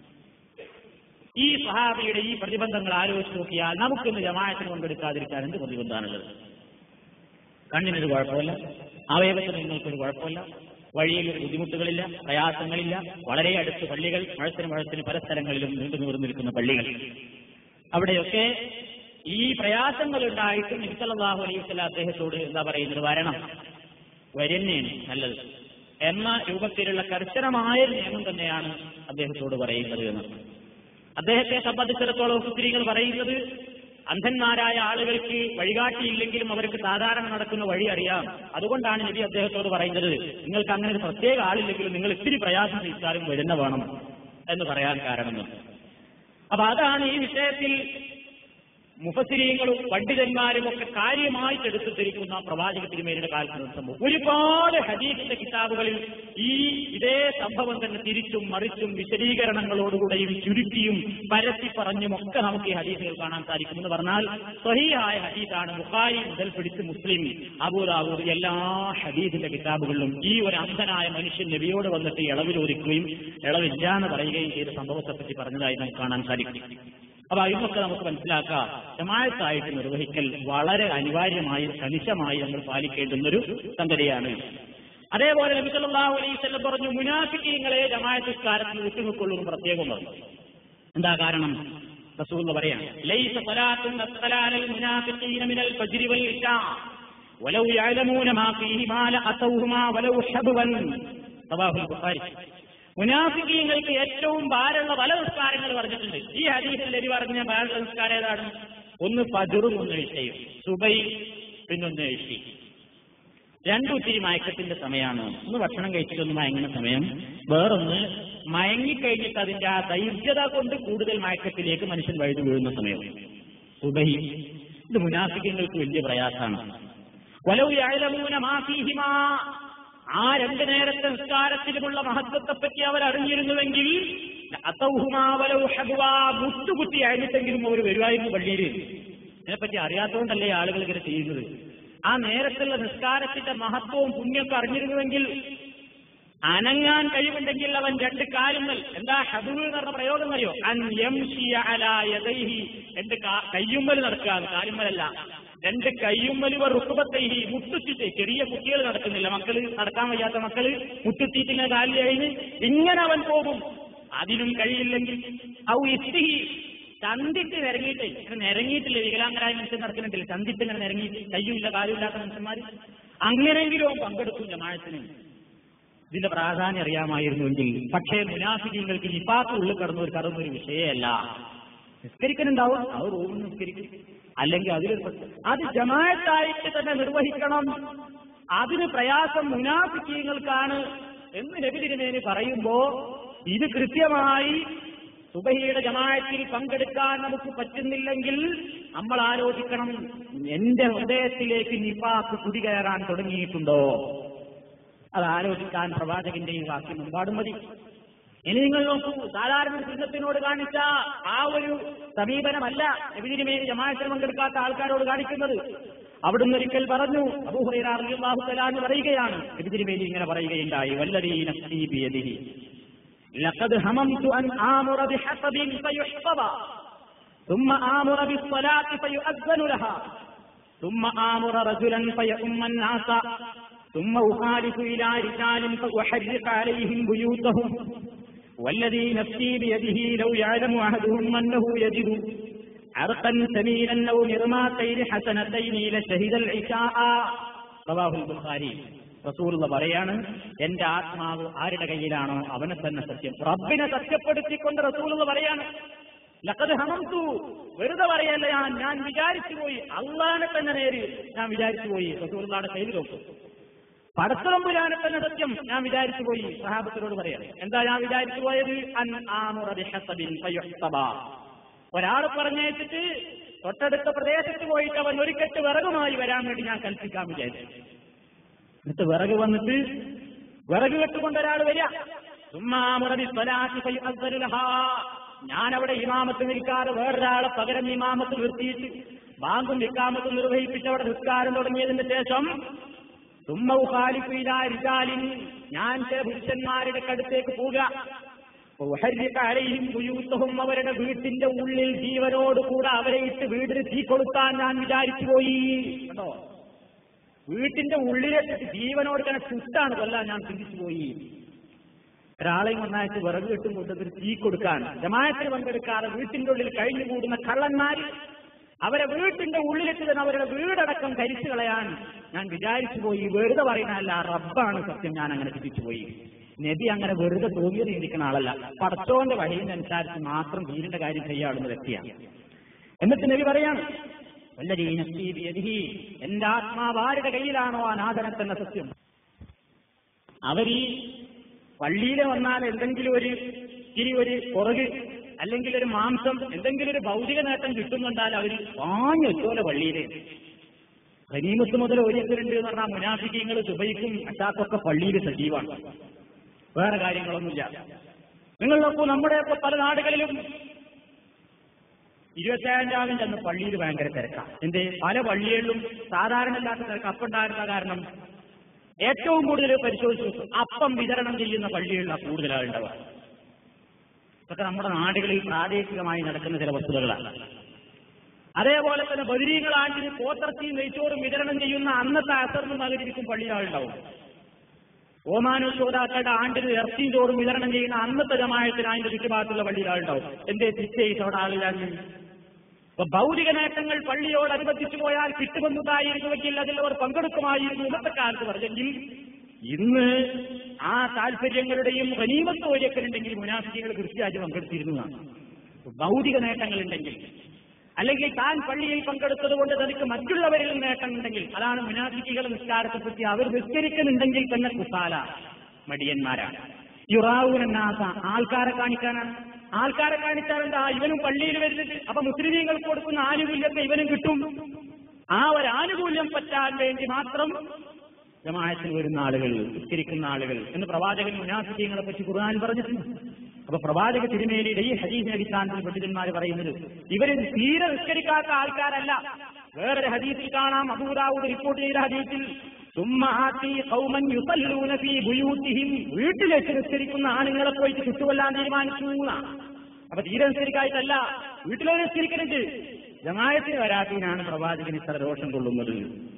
ഈ സഹാബിയുടെ ഈ പ്രതിബന്ധങ്ങൾ ആലോചിച്ച് നോക്കിയാൽ നമുക്കിന്ന് ജമായത്തിന് പങ്കെടുക്കാതിരിക്കാൻ എന്ത് പ്രതിബന്ധമാണുള്ളത് കണ്ണിനൊരു കുഴപ്പമില്ല അവയവത്തിന് നിങ്ങൾക്കൊരു കുഴപ്പമില്ല വഴിയിൽ ഒരു ബുദ്ധിമുട്ടുകളില്ല പ്രയാസങ്ങളില്ല വളരെ അടുത്ത് പള്ളികൾ മഴത്തിന് മഴത്തിന് പല സ്ഥലങ്ങളിലും നീണ്ടു നൂർന്നു നിൽക്കുന്ന പള്ളികൾ അവിടെയൊക്കെ ഈ പ്രയാസങ്ങൾ ഉണ്ടായിട്ടും നിസ്സലാഹു അലൈഹി സ്വലാം അദ്ദേഹത്തോട് എന്താ പറയുന്നത് വരണം വരുന്നേണ് നല്ലത് എന്ന രൂപത്തിലുള്ള കർശനമായ നിയമം തന്നെയാണ് അദ്ദേഹത്തോട് പറയുന്നത് എന്ന് അദ്ദേഹത്തെ സംബന്ധിച്ചിടത്തോളം സ്ത്രീകൾ പറയുന്നത് അന്ധന്മാരായ ആളുകൾക്ക് വഴികാട്ടിയില്ലെങ്കിലും അവർക്ക് സാധാരണ നടക്കുന്ന വഴി അറിയാം അതുകൊണ്ടാണ് നബി അദ്ദേഹത്തോട് പറയുന്നത് നിങ്ങൾക്ക് അങ്ങനെ ഒരു പ്രത്യേക ആളില്ലെങ്കിലും നിങ്ങൾ ഇത്തിരി പ്രയാസം സഹിച്ചാലും വരുന്ന വേണം എന്ന് പറയാൻ കാരണം അപ്പൊ അതാണ് ഈ വിഷയത്തിൽ മുഫസിരീങ്ങളും പണ്ഡിതന്മാരും ഒക്കെ കാര്യമായിട്ട് എടുത്തിട്ടിരിക്കുന്ന പ്രവാചക തിരുമേനിയുടെ കാലത്ത് സംഭവം ഒരുപാട് ഹദീസിന്റെ കിതാബുകളിൽ ഈ ഇതേ സംഭവം തന്നെ തിരിച്ചും മറിച്ചും വിശദീകരണങ്ങളോടുകൂടെയും ചുരുക്കിയും പരത്തി പറഞ്ഞും ഒക്കെ നമുക്ക് ഈ ഹദീസുകൾ കാണാൻ സാധിക്കും എന്ന് പറഞ്ഞാൽ സ്വഹീഹായ ഹദീസാണ് ബുഖാരി മുതൽ പിടിച്ച് മുസ്ലിം അബൂദാബൂദ് എല്ലാ ഹദീസിന്റെ കിതാബുകളിലും ഈ ഒരു അന്ധനായ മനുഷ്യൻ നബിയോട് വന്നിട്ട് ഇളവിലൊരുക്കുകയും ഇളവില്ല എന്ന് പറയുകയും ചെയ്ത സംഭവത്തെപ്പറ്റി പറഞ്ഞതായി നമുക്ക് കാണാൻ സാധിക്കും അപ്പൊ ഇതൊക്കെ നമുക്ക് മനസ്സിലാക്കാം ജമായത്തായിട്ട് നിർവഹിക്കൽ വളരെ അനിവാര്യമായി കണിശമായി നമ്മൾ പാലിക്കേണ്ടുന്നൊരു സംഗതിയാണ് അതേപോലെ നബി സല്ലല്ലാഹു അലൈഹി വസല്ലം പറഞ്ഞു മുനാഫിക്കീങ്ങളെ ജമായത്തുകാരത്തിൽ വിട്ടുനിൽക്കൊള്ളൂ എന്ന് പ്രത്യേകം പറഞ്ഞു എന്താ കാരണം റസൂൽ പറയാണ് ലൈസ സലാത്തുൻ അസ്സലാലൽ മുനാഫിഖീന മിനൽ ഫജ്രി വൽ ഇശാ വലൗ യഅലമൂന മാ ഫീഹിമാ ലഅതൗഹുമാ വലൗ ഹബ്വൻ റവാഹുൽ ബുഖാരി മുനാഫിക്കീങ്ങൾക്ക് ഏറ്റവും ഭാരമുള്ള പല നിസ്കാരങ്ങൾ പറഞ്ഞിട്ടുണ്ട് ഈ ഹദീസിൽ നബി പറഞ്ഞ ഭാരമുള്ള നിസ്കാരം ഏതാണ് ഒന്ന് ഫജറും ഒന്ന് ഇഷയും സുബൈ പിന്നൊന്ന് ഇഷി രണ്ടു ഇത്തിരി മയക്കത്തിന്റെ സമയമാണ് ഒന്ന് ഭക്ഷണം കഴിച്ചിട്ടൊന്ന് മയങ്ങുന്ന സമയം വേറൊന്ന് മയങ്ങിക്കഴിഞ്ഞിട്ട് അതിന്റെ ആ ദൈർഘ്യത കൊണ്ട് കൂടുതൽ മയക്കത്തിലേക്ക് മനുഷ്യൻ വഴുതു വീഴുന്ന സമയം സുബൈ ഇത് മുനാഫിക്കങ്ങൾക്ക് വലിയ പ്രയാസമാണ് വലൗ യഅലമൂന മാ ഫീഹിമാ ആ രണ്ട് നേരത്തെ നിസ്കാരത്തിലുമുള്ള മഹത്വത്തെപ്പറ്റി അവർ അറിഞ്ഞിരുന്നുവെങ്കിൽ അതൗഹുമാ വലൗ ഹബ്വാ മുട്ടുകുത്തി അഴിഞ്ഞിട്ടെങ്കിലും അവർ വരുമായിരുന്നു പള്ളിയിൽ ഇതിനെപ്പറ്റി അറിയാത്തതുകൊണ്ടല്ലേ ആളുകൾ ഇങ്ങനെ ചെയ്യുന്നത് ആ നേരത്തുള്ള നിസ്കാരത്തിന്റെ മഹത്വവും പുണ്യമൊക്കെ അറിഞ്ഞിരുന്നുവെങ്കിൽ അനങ്ങാൻ കഴിവുണ്ടെങ്കിൽ അവൻ രണ്ട് കാലുങ്ങൾ എന്താ ഹബു എന്ന് പറഞ്ഞ പ്രയോഗം അറിയോ അൻ യംശിയ അലാ യദൈഹി രണ്ട് കാ- കയ്യുമ്മൽ നടക്കുക കാലുമ്മലല്ല രണ്ട് കയ്യുമ്മലുവ റുക്കുബത്തൈഹി മുട്ടുത്തിട്ട് ചെറിയ കുട്ടികൾ നടക്കുന്നില്ല മക്കള് നടക്കാൻ വയ്യാത്ത മക്കള് മുട്ടുത്തിട്ട് ഇങ്ങനെ കാലിൽ കഴിഞ്ഞ് ഇങ്ങനെ അവൻ പോകും അതിനും കഴിയില്ലെങ്കിൽ ഔ ഇസ്തിഹി ചന്തിട്ട് നിരങ്ങിയിട്ട് ഇങ്ങനെ നിരങ്ങിയിട്ടില്ല വികലാംഗരായ മനുഷ്യൻ നടക്കുന്നുണ്ടല്ലേ ചന്തിട്ട് ഇങ്ങനെ നിരങ്ങിയിട്ട് കയ്യുമില്ല കാലുമില്ലാത്ത മനുഷ്യന്മാർ അങ്ങനെയെങ്കിലും അവൻ പങ്കെടുക്കും ജമാഴത്തിന് ഇതിന്റെ പ്രാധാന്യം അറിയാമായിരുന്നുവെങ്കിൽ പക്ഷേ മുനാഫിക്കങ്ങൾക്ക് നിപ്പാക്ക് ഉള്ളിൽ കടന്ന ഒരു കടന്നൊരു വിഷയമല്ല നിസ്കരിക്കലുണ്ടാവും അവർ റൂമിൽ നിസ്കരിക്കും അല്ലെങ്കിൽ അതിലൊരു പ്രശ്നം. അത് ജമായത്തായിട്ട് തന്നെ നിർവഹിക്കണം അതിന് പ്രയാസം മുനാഫിക്കീങ്ങൾക്കാണ് എന്ന് നബിതിരുമേനി പറയുമ്പോ ഇത് കൃത്യമായി സുബഹിയുടെ ജമായത്തിൽ പങ്കെടുക്കാൻ നമുക്ക് പറ്റുന്നില്ലെങ്കിൽ നമ്മൾ ആലോചിക്കണം എന്റെ ഹൃദയത്തിലേക്ക് നിപ്പാക്ക് കുടികയറാൻ തുടങ്ങിയിട്ടുണ്ടോ അത് ആലോചിക്കാൻ പ്രവാചകന്റെ ഈ വാക്യം ഒരുപാട് മതി ഇനി നിങ്ങൾ നോക്കൂ സാധാരണ സിംഹത്തിനോട് കാണിച്ച ആ ഒരു സമീപനമല്ല എബിതിരിമേൽ ജമാഅത്തിൽ പങ്കെടുക്കാത്ത ആൾക്കാരോട് കാണിക്കുന്നത് അവിടുന്ന് ഒരിക്കൽ പറഞ്ഞു അബൂഹുറൈറാഹു തലാന്ന് പറയുകയാണ് എബിതിരിമേലി ഇങ്ങനെ പറയുകയുണ്ടായി വല്ലതീ നഫ്സീ ബിയദിഹി لقد هممت أن آمر بحطب فيحطب ثم آمر بالصلاة فيؤذن لها ثم آمر رجلا فيؤم الناس ثم أخالف إلى رجال فأحرق عليهم بيوتهم والذي نفسي بيده لو يعلم أحدهم أنه يجد عرقا ثمينا أو مرماتين حسنتين لشهد العشاء رواه البخاري റസൂലുള്ള പറയാണ് എന്റെ ആത്മാവ് ആരുടെ കയ്യിലാണോ അവനെ തന്നെ സത്യം റബ്ബിനെ സത്യപ്പെടുത്തിക്കൊണ്ട് റസൂലുള്ള പറയാണ് ലക്കത് ഹമംതു വെറുതെ പറയല്ല ഞാൻ ഞാൻ വിചാരിച്ചു പോയി അള്ളാനെ തന്നെ നേര് ഞാൻ വിചാരിച്ചു പോയി റസൂലുള്ളാടെ കയ്യിൽ നോക്കും പടത്തറമ്പുരാനെ തന്നെ സത്യം ഞാൻ വിചാരിച്ചു പോയി സഹാബത്തിനോട് പറയാം എന്താ ഞാൻ വിചാരിച്ചു പോയത് അൻ ആമുറ ബിഹസബിൻ ഫയുഹ്തബ. ഒരാൾ പറഞ്ഞേച്ചിട്ട് തൊട്ടടുത്ത പ്രദേശത്ത് പോയിട്ട് അവൻ ഒരു കെട്ട് വിറകുമായി വരാൻ വേണ്ടി ഞാൻ കൽപ്പിക്കാൻ വിചാരിച്ചു എന്നിട്ട് വിറക് വന്നിട്ട് വിറക് കെട്ടുകൊണ്ട് ഒരാൾ വരിക സുമ്മാമുറബി സ്വലാത്തി ഫയുഅസ്സനു ലഹാ. ഞാൻ അവിടെ ഇമാമത്ത് നിൽക്കാതെ വേറൊരാളെ പകരം ഇമാമത്ത് നിർത്തിയിട്ട് ബാങ്കും ഇക്കാമത്തും നിർവഹിപ്പിച്ച് അവിടെ നിസ്കാരം തുടങ്ങിയതിന് ശേഷം തുമ്മൗഹാലിഫിലാരിജാലിൻ ഞാൻ ചില പുരുഷന്മാരുടെ കടുത്തേക്ക് പോവുക ഉഹരിക അലൈഹിം ബുയൂത്തഹും അവരുടെ വീട്ടിന്റെ ഉള്ളിൽ ജീവനോടുകൂടെ അവരെ ഇട്ട് വീടിന് തീ കൊളുത്താൻ ഞാൻ വിചാരിച്ചു പോയി കേട്ടോ വീട്ടിന്റെ ഉള്ളിലേക്ക് ജീവനോട് തന്നെ ചുട്ടാണ് കൊല്ലാൻ ഞാൻ ചിന്തിച്ചു പോയി ഒരാളെയും ഒന്നായിട്ട് വിറക് കെട്ടും കൂട്ടത്തിൽ തീ കൊടുക്കാൻ ജമായത്തിന് പങ്കെടുക്കാതെ വീട്ടിന്റെ ഉള്ളിൽ കഴിഞ്ഞു കൂടുന്ന കള്ളന്മാര് അവരെ വീട്ടിന്റെ ഉള്ളിലിട്ട് തന്നെ അവരുടെ വീടടക്കം കരിച്ചു കളയാൻ ഞാൻ വിചാരിച്ചു പോയി വെറുതെ പറയുന്നതല്ല റബ്ബാണ് സത്യം ഞാൻ അങ്ങനെ ചിന്തിച്ചു പോയി നബി അങ്ങനെ വെറുതെ തോന്നിയത് ചിന്തിക്കുന്ന ആളല്ല പടച്ചോന്റെ വഴിയിനനുസരിച്ച് മാത്രം വീടിന്റെ കാര്യം ചെയ്യാവുന്ന വ്യക്തിയാണ് എന്നിട്ട് നബി പറയാണ് വല്ലരീ നഫ്സീ ബിയദിഹി. എന്റെ ആത്മാവ് ആരുടെ കയ്യിലാണോ ആ നാഥനെ തന്നെ സത്യം അവരീ പള്ളിയിൽ വന്നാൽ എന്തെങ്കിലും ഒരു ഇനി ഒരു പുറക് അല്ലെങ്കിൽ ഒരു മാംസം എന്തെങ്കിലും ഒരു ഭൗതിക നേട്ടം കിട്ടുന്നുണ്ടാൽ അവർ വാങ്ങിയെത്തോലെ പള്ളിയില് ഖനീമത്ത് മുതൽ ഒരിക്കലുണ്ട് എന്ന് പറഞ്ഞാൽ മുനാഫിക്കങ്ങൾ സുബൈക്കും അറ്റാത്തൊക്കെ പള്ളിയിൽ സജീവാണ് വേറെ കാര്യങ്ങളൊന്നുമില്ല നിങ്ങൾ നോക്കൂ നമ്മുടെയൊക്കെ പല നാടുകളിലും ഇരുപത്തേഴാം രാവിലെ അന്ന് പള്ളിയിൽ ഭയങ്കര തിരക്കാണ് എന്ത് പല പള്ളികളിലും സാധാരണ ഇല്ലാത്ത തിരക്ക് അപ്പുണ്ടായിരുന്ന കാരണം ഏറ്റവും കൂടുതൽ പരിശോധിച്ചു നോക്കും അപ്പം വിതരണം ചെയ്യുന്ന പള്ളികളിലാണ് കൂടുതൽ ആളുണ്ടാവുക ഇതൊക്കെ നമ്മുടെ നാടുകളിൽ പ്രാദേശികമായി നടക്കുന്ന ചില വസ്തുതകളാണ് അതേപോലെ തന്നെ ബദിരീകളാണ്ടിന് പോത്തർച്ചയും നെയ്ച്ചോറും വിതരണം ചെയ്യുന്ന അന്നത്തെ അസറിന് മകരിക്കും പള്ളിയാളുണ്ടാവും ഓമാനു ശ്രോതാക്കളുടെ ആണ്ടിന് ഇറച്ചിയും ചോറും വിതരണം ചെയ്യുന്ന അന്നത്തെ ജമായത്തിന് അതിന്റെ ചുറ്റുഭാഗത്തുള്ള പള്ളിയിൽ ആളുണ്ടാവും എന്തേ നിശ്ചയിച്ച അവിടെ ആളില്ലാന്ന് അപ്പൊ ഭൗതിക നേട്ടങ്ങൾ പള്ളിയോടനുബന്ധിച്ചു പോയാൽ കിട്ടുമെന്നതായിരുന്നുവെങ്കിൽ അതിൽ അവർ പങ്കെടുക്കുമായിരുന്നു ഇന്നത്തെ കാലത്ത് പറഞ്ഞെങ്കിൽ ഇന്ന് ആ താല്പര്യങ്ങളുടെയും ഗനീമത്വരൊക്കെ ഉണ്ടെങ്കിൽ മുനാഫികൾ കൃത്യമായിട്ട് പങ്കെടുത്തിരുന്നതാണ് ഭൗതിക നേട്ടങ്ങളുണ്ടെങ്കിൽ അല്ലെങ്കിൽ താൻ പള്ളിയിൽ പങ്കെടുത്തത് കൊണ്ട് തനിക്ക് മറ്റുള്ളവരിൽ നേട്ടമുണ്ടെങ്കിൽ അതാണ് മുനാഫിക്കുകൾ നിസ്കാരത്തെ പറ്റി അവർ നിസ്കരിക്കുന്നുണ്ടെങ്കിൽ തന്നെ കുസാല മടിയന്മാരാണ് യുറാവുനാസ ആൾക്കാരെ കാണിക്കാനാണ് ആൾക്കാരെ കാണിച്ചാൽ എന്താ ഇവനും പള്ളിയിൽ വരുന്നുണ്ട് അപ്പൊ മുസ്ലിമീങ്ങൾക്ക് കൊടുക്കുന്ന ആനുകൂല്യമൊക്കെ ഇവനും കിട്ടും ആ ഒരു ആനുകൂല്യം പറ്റാൻ വേണ്ടി മാത്രം ജമാഅത്തിൽ വരുന്ന ആളുകൾ നിസ്കരിക്കുന്ന ആളുകൾ എന്ന് പ്രവാചകൻ മുനാഫിക്കങ്ങളെ പറ്റി ഖുർആൻ പറഞ്ഞിട്ടുണ്ട് അപ്പൊ പ്രവാചക തിരുമേനിയുടെ ഈ ഹദീസിന്റെ അടിസ്ഥാനത്തിൽ പണ്ഡിതന്മാർ പറയുന്നത് ഇവര് തീരെ നിസ്കരിക്കാത്ത ആൾക്കാരല്ല വേറൊരു ഹദീസിൽ കാണാം അബൂദാവൂദ് റിപ്പോർട്ട് ചെയ്ത ഹദീസിൽ ثم آتي قوما يصلون في بيوتهم വീട്ടിൽ വെച്ച് നിസ്കരിക്കുന്ന ആണുങ്ങളെ പോയിട്ട് ചുറ്റുകൊല്ലാൻ തീരുമാനിച്ചു എന്നാണ്. അപ്പൊ തീരെ നിസ്കരിക്കായിട്ടല്ല വീട്ടിലോ നിസ്കരിക്കരുത് ജമായത്തിന് വരാത്തതിനാണ് പ്രവാചകൻ ഇത്ര ദോഷം കൊള്ളുന്നത്